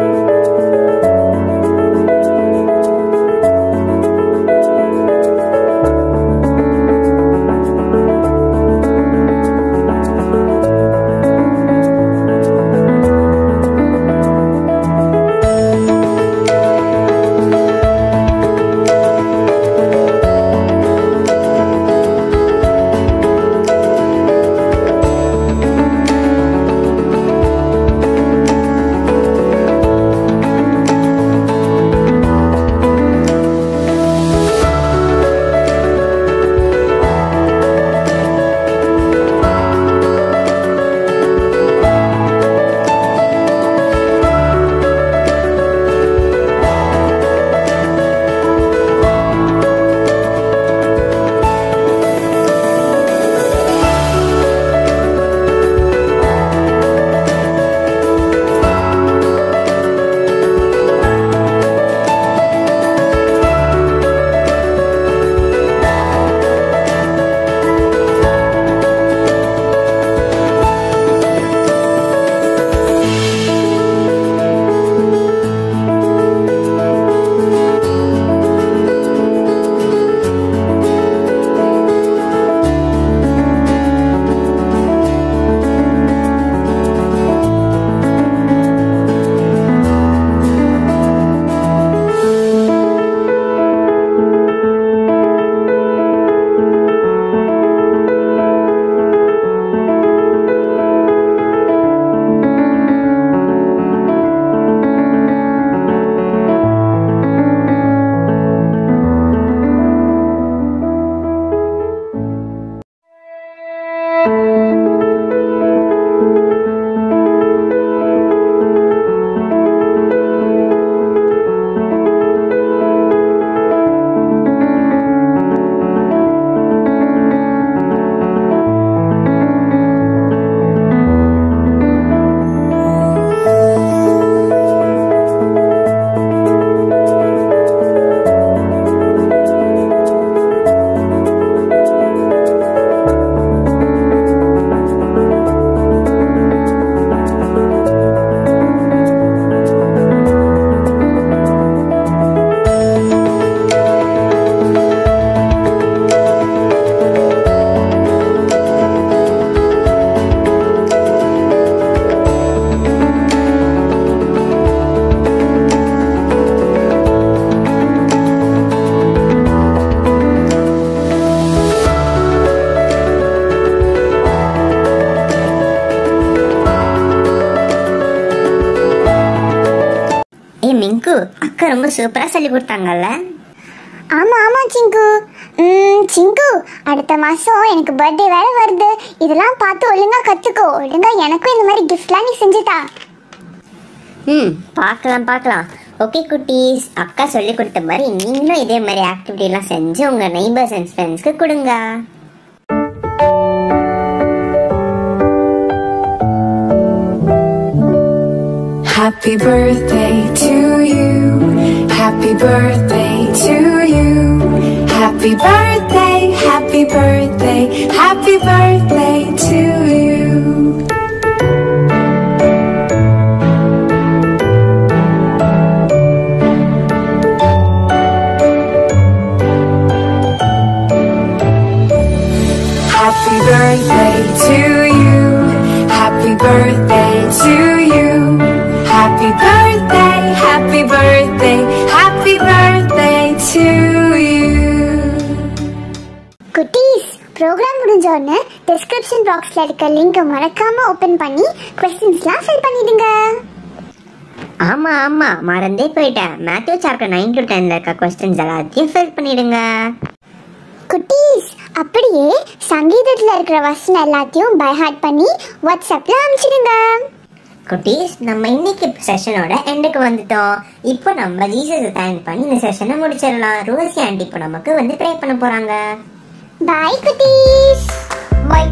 ஆ சிங்கு அக்கா ரொம்ப சூப்பரா சொல்லி கொடுத்தாங்கல்ல ஆமா ஆமா சிங்கு ம், சிங்கு அடுத்த மாசம் எனக்கு பர்த்டே வேற வருது இதெல்லாம் பார்த்து ஒழுங்கா கத்துக்கோ ஒழுங்கா எனக்கும் இந்த மாதிரி கிஃப்ட்லாம் நீ செஞ்சுதா ம் பார்க்கலாம் பார்க்கலாம் ஓகே குட்டீஸ் அக்கா சொல்லி கொடுத்த மாதிரி நீங்களும் இதே மாதிரி ஆக்டிவிட்டிலாம் செஞ்சு உங்க நெய்பர்ஸ் அண்ட் ஃப்ரெண்ட்ஸ்க்கு கொடுங்க Happy birthday to you. Happy birthday to you. Happy birthday, happy birthday, happy birthday to you. Happy birthday to you. Happy birthday to you. Happy birthday, happy birthday, happy birthday to you. குட்டீஸ் program முடிஞ்ச உடனே description பாக்ஸ்ல இருக்க link மறக்காம open பண்ணி கொஸ்டின்ஸ்லாம் fill பண்ணிடுங்க ஆமா ஆமா மறந்தே போயிட்டேன் மேத்யூ சாப்டர் நைன் டு டென்ல இருக்க கொஸ்டின்ஸ் எல்லாத்தையும் ஃபில் பண்ணிடுங்க குட்டீஸ் அப்படியே சங்கீதத்துல இருக்கிற வசனம் எல்லாத்தையும் பை ஹார்ட் பண்ணி வாட்ஸ்அப்ல அனுப்பிச்சிடுங்க குட்டீஸ் நம்ம இன்னைக்கு செஷனோட எண்டுக்கு வந்துட்டோம் இப்போ நம்ம ஜீசஸ் தேங்க் பண்ணி இந்த செஷனை முடிச்சிடலாம் ரோசி ஆண்டி இப்போ நமக்கு வந்து ப்ரே பண்ண போறாங்க பாய் குட்டீஸ் பாய்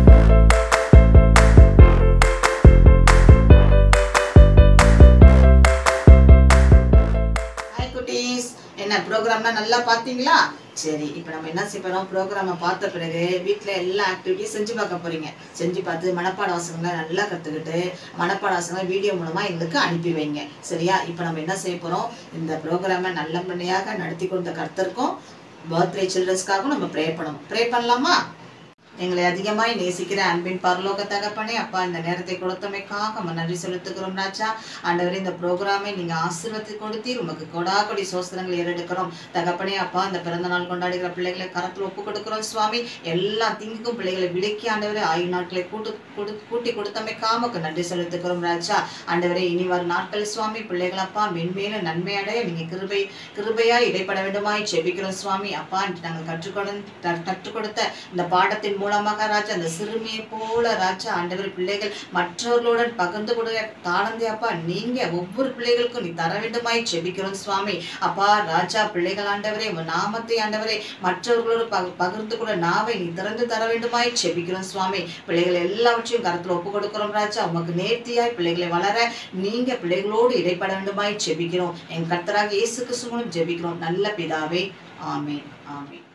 ஹாய் குட்டீஸ் என்ன ப்ரோக்ராம்லாம் நல்லா பார்த்தீங்களா சரி இப்போ நம்ம என்ன செய்ய போறோம் ப்ரோக்ராமை பார்த்த பிறகு வீட்டில் எல்லா ஆக்டிவிட்டியும் செஞ்சு பார்க்க போறீங்க செஞ்சு பார்த்து மனப்பாட வாசகங்களை நல்லா கற்றுக்கிட்டு மனப்பாட வாசகங்களை வீடியோ மூலமாக எங்களுக்கு அனுப்பி வைங்க சரியா இப்போ நம்ம என்ன செய்ய போறோம் இந்த ப்ரோக்ராமை நல்லபடியாக நடத்தி கொடுத்த கர்த்தருக்கும் பர்த்டே சில்ட்ரன்ஸ்க்காகவும் நம்ம ப்ரே பண்ணணும் ப்ரே பண்ணலாமா எங்களை அதிகமாய் நேசிக்கிற அன்பின் பரலோக தகப்பனே அப்பா இந்த நேரத்தை கொடுத்தமைக்காக நம்ம நன்றி செலுத்துகிறோம் ராஜா ஆண்டவரே இந்த ப்ரோக்ராமை நீங்க ஆசீர்வதி கொடுத்தீர் உமக்கு கொடா கொடி சோசனங்கள் ஏறெடுக்கிறோம் தகப்பனே அப்பா இந்த பிறந்த நாள் கொண்டாடுகிற பிள்ளைகளை கரத்தில் ஒப்பு கொடுக்கிறோம் சுவாமி எல்லா திங்குக்கும் பிள்ளைகளை விலக்கி ஆண்டவரே ஆயுள் நாட்களை கூட்டு கொடு- கூட்டி கொடுத்தமைக்காக உமக்கு நன்றி செலுத்துகிறோம் ராஜா ஆண்டவரே இனி வரும் நாட்கள் சுவாமி பிள்ளைகள் அப்பா மென்மேலும் நன்மை அடைய நீங்க கிருபை கிருபையா இடைப்பட வேண்டுமாய் செபிக்கிறோம் சுவாமி அப்பா இன்று நாங்கள் கற்றுக்கொடு கற்றுக் கொடுத்த இந்த பாடத்தின் மூலமாக ராஜா அந்த சிறுமியை போல ராஜா ஆண்டவர் பிள்ளைகள் மற்றவர்களுடன் பகிர்ந்து கொடுக்க தாளந்தே அப்பா நீங்க ஒவ்வொரு பிள்ளைகளுக்கும் நீ தர வேண்டுமாய் செபிக்கிறோம் சுவாமி அப்பா ராஜா பிள்ளைகள் ஆண்டவரே உன் நாமத்தை ஆண்டவரே மற்றவர்களோடு பக- பகிர்ந்து கூட நாவை நீ திறந்து தர வேண்டுமாய் செபிக்கிறோம் சுவாமி பிள்ளைகள் எல்லாவற்றையும் கருத்துல ஒப்பு கொடுக்கிறோம் ராஜா உமக்கு நேர்த்தியாய் பிள்ளைகளை வளர நீங்க பிள்ளைகளோடு இடைப்பட வேண்டுமாய் செபிக்கிறோம் என் கர்த்தராக இயேசு கிறிஸ்து மூலம் ஜெபிக்கிறோம் நல்ல பிதாவே ஆமென் ஆமென்